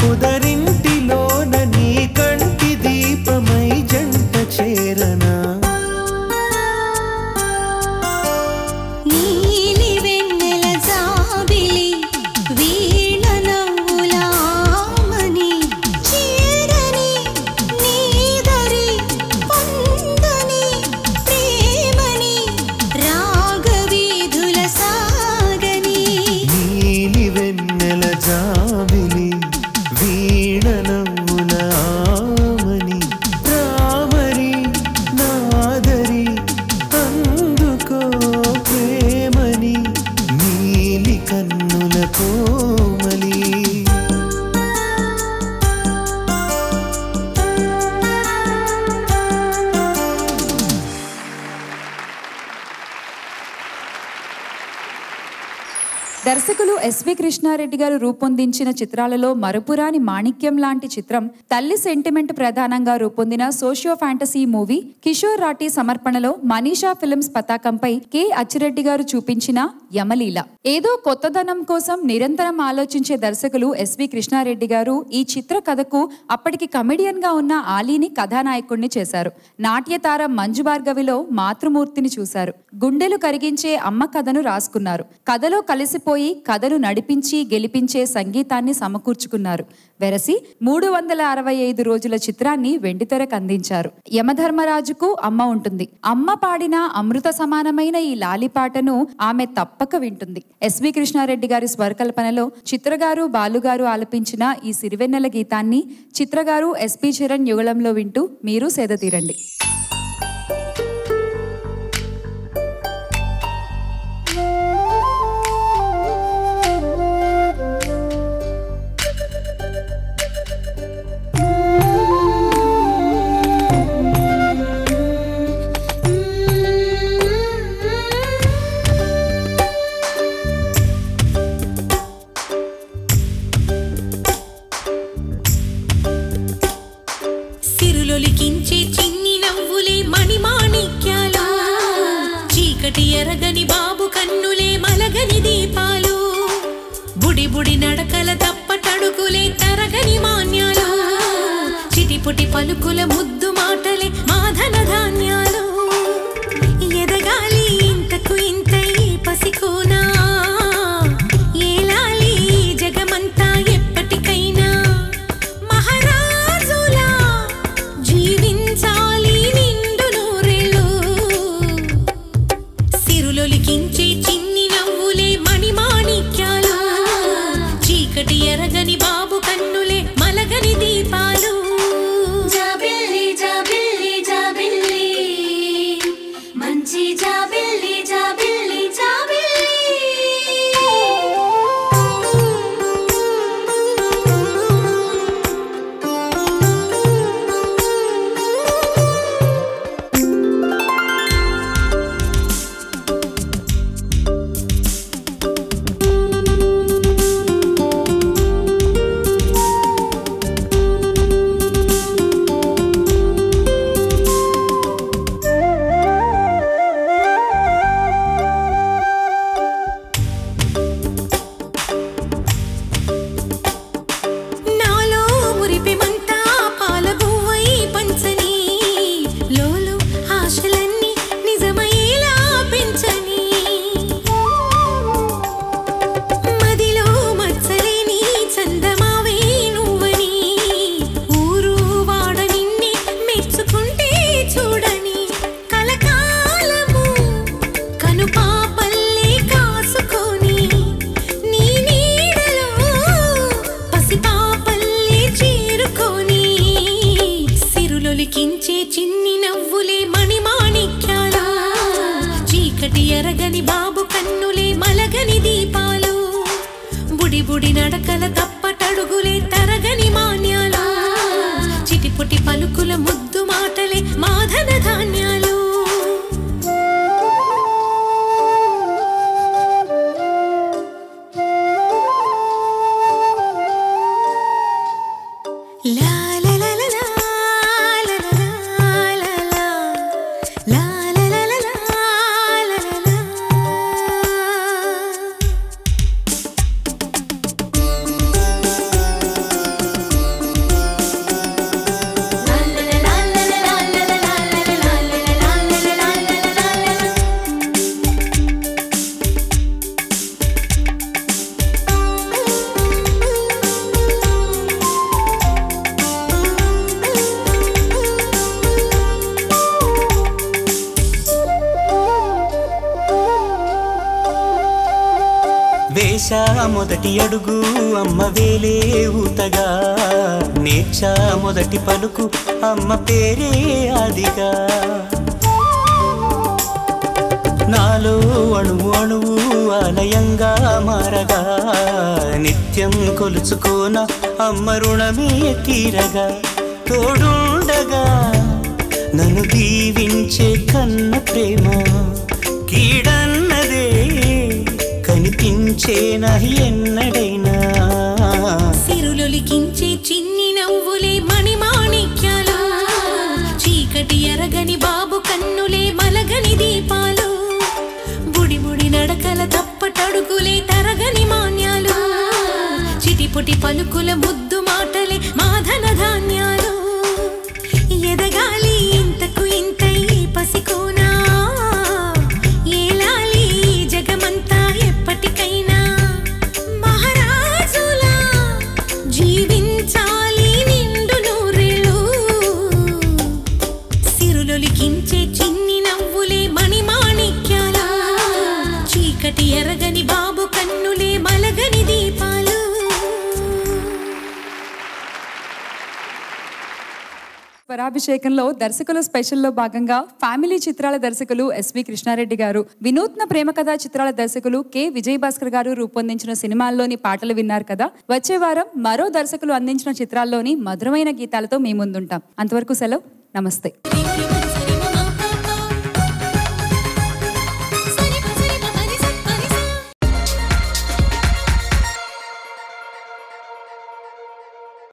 పొదరింటిలోన నీ కంటి దీపమై జంట చేరనా నీలి వెన్నెల జాబిలి వీణ నవ్వులామని చీరని నీదరి పొందని ప్రేమని రాగవీధుల సాగని నీలి వెన్నెల జాబిలి వీణ నవ్వుల ఆమని రామరి నాదరి అందుకో ప్రేమని నీలి కన్నుల కోమలి దర్శకులు ఎస్వి కృష్ణారెడ్డి గారు రూపొందించిన చిత్రాలలో మరపురాని మాణిక్యం లాంటి చిత్రం తల్లి సెంటిమెంట్ ప్రధానంగా రూపొందిన socio fantasy movie Kishore Rathi సమర్పణలో మనీషా ఫిల్మ్స్ పతాకంపై కె అచ్చిరెడ్డి గారు చూపించిన యమలీల ఏదో కొత్తదనం కోసం నిరంతరం ఆలోచించే దర్శకులు ఎస్వి కృష్ణారెడ్డి గారు ఈ చిత్ర కథకు అప్పటికి కమెడియన్ గా ఉన్న ఆలీని కథానాయకుడిని చేశారు నాట్యతార మంజు భార్గవిలో మాతృమూర్తిని చూశారు గుండెలు కరిగించే అమ్మ కథను రాసుకున్నారు కథలో కలిసిపోయి కథను నడిపించి గెలిపించే సంగీతాన్ని సమకూర్చుకున్నారు వెరసి మూడు వందల అరవై ఐదు రోజుల చిత్రాన్ని వెండితెరకు అందించారు యమధర్మరాజుకు అమ్మ ఉంటుంది అమ్మ పాడిన అమృత సమానమైన ఈ లాలిపాటను ఆమె తప్పక వింటుంది ఎస్వి కృష్ణారెడ్డి గారి స్వరకల్పనలో చిత్రగారు బాలుగారు ఆలపించిన ఈ సిరివెన్నెల గీతాన్ని చిత్రగారు ఎస్పి చరణ్ యుగళంలో వింటూ మీరు సేద తీరండి సిరులొలికించే చిన్ని నవ్వులే మణిమాణిక్యాలు చీకటి ఎరగని బాబు కన్నులే మలగని దీపాలు బుడి బుడి నడకల తప్పటడుగులే తరగని మాన్యాలు చిటిపుటి పలుకుల ముద్దు మాటలే మాధన ధాన్యాలు ఎదగాలి ఇంతకు ఇంత ఈ పసికోనా ఏలాలి ఈ జగమంతా ఎప్పటికైనా మహారాజులా జీవించాలి నిండు నూరేళ్ళు సిరులొలికించే చిన్ని నవ్వులే మణిమాణిక్యాలు చీకటి ఎరగని బాబు కన్నులే మలగని దీపాలు జాబిల్లి జాబిల్లి జాబిల్లి మంచి జాబిల్లి జాబిల్లి జాబిల్లి నాలో మురిపెమంతా పాల పువ్వై పంచని లోలో ఆశలన్నీ నిజమయ్యేలా పెంచని మదిలో మచ్చలేని చందమావే నువ్వని ఊరు వాడ నిన్నే మెచ్చుకుంటే చూడని కలకాలము కనుపాపల్లే కాసుకొని నీ నీడలో పసిపాపల్లే చేరుకొని సిరులొలికించే చిన్ని నవ్వులే మణిమాణిక్యాలు చీకటి ఎరగని బాబు కన్నులే మలగని దీపాలు బుడి బుడి నడకల తప్పటడుగులే తరగని మాన్యాలు చిటిపుటి పలుకుల ముద్దు మాటలే మాధన ధాన్యాలు లా లా లా లా లా లా లా లా లా లా లా లా లా లా లా లా లా వేచా మొదటి అడుగు అమ్మ వేలే ఊతగా నేర్చా మొదటి పలుకు అమ్మ పేరే ఆదిగా నాలో అణువు అణువు ఆలయంగా మారగా నిత్యం కొలుచుకోన అమ్మ రుణమే తీరగా తోడుండగా నన్ను దీవించే కన్న ప్రేమ కీడన్నదే కనిపించేనా ఎన్నడైనా సిరులొలికించే చిన్ని నవ్వులే మణిమాణిక్యాలు చీకటి ఎరగని బాబు కన్నులే మలగని దీపాలు బుడి బుడి నడకల తప్పటడుగులే తరగని మాన్యాలు చిటిపొటి పలుకుల ముద్దు మాటలే మాధన ధాన్యాలు ఎదగాలి ఇంతకు ఇంత ఈ పసికోనా ఏలాలి ఈ జగమంతా ఎప్పటికైనా మహారాజులా జీవించాలి నిండు నూరేళ్ళు సిరులొలికించే చిన్ని నవ్వులే మణిమాణిక్యాల చీకటి ఎరగని బాబు కన్నులే మలగని దీపాలు స్వరాభిషేకంలో దర్శకుల స్పెషల్లో భాగంగా ఫ్యామిలీ చిత్రాల దర్శకులు ఎస్వి కృష్ణారెడ్డి గారు వినూత్న ప్రేమ కథా చిత్రాల దర్శకులు కె విజయ్ భాస్కర్ గారు రూపొందించిన సినిమాల్లోని పాటలు విన్నారు కదా వచ్చే వారం మరో దర్శకులు అందించిన చిత్రాల్లోని మధురమైన గీతాలతో మీ ముందుంటాం అంతవరకు సెలవు నమస్తే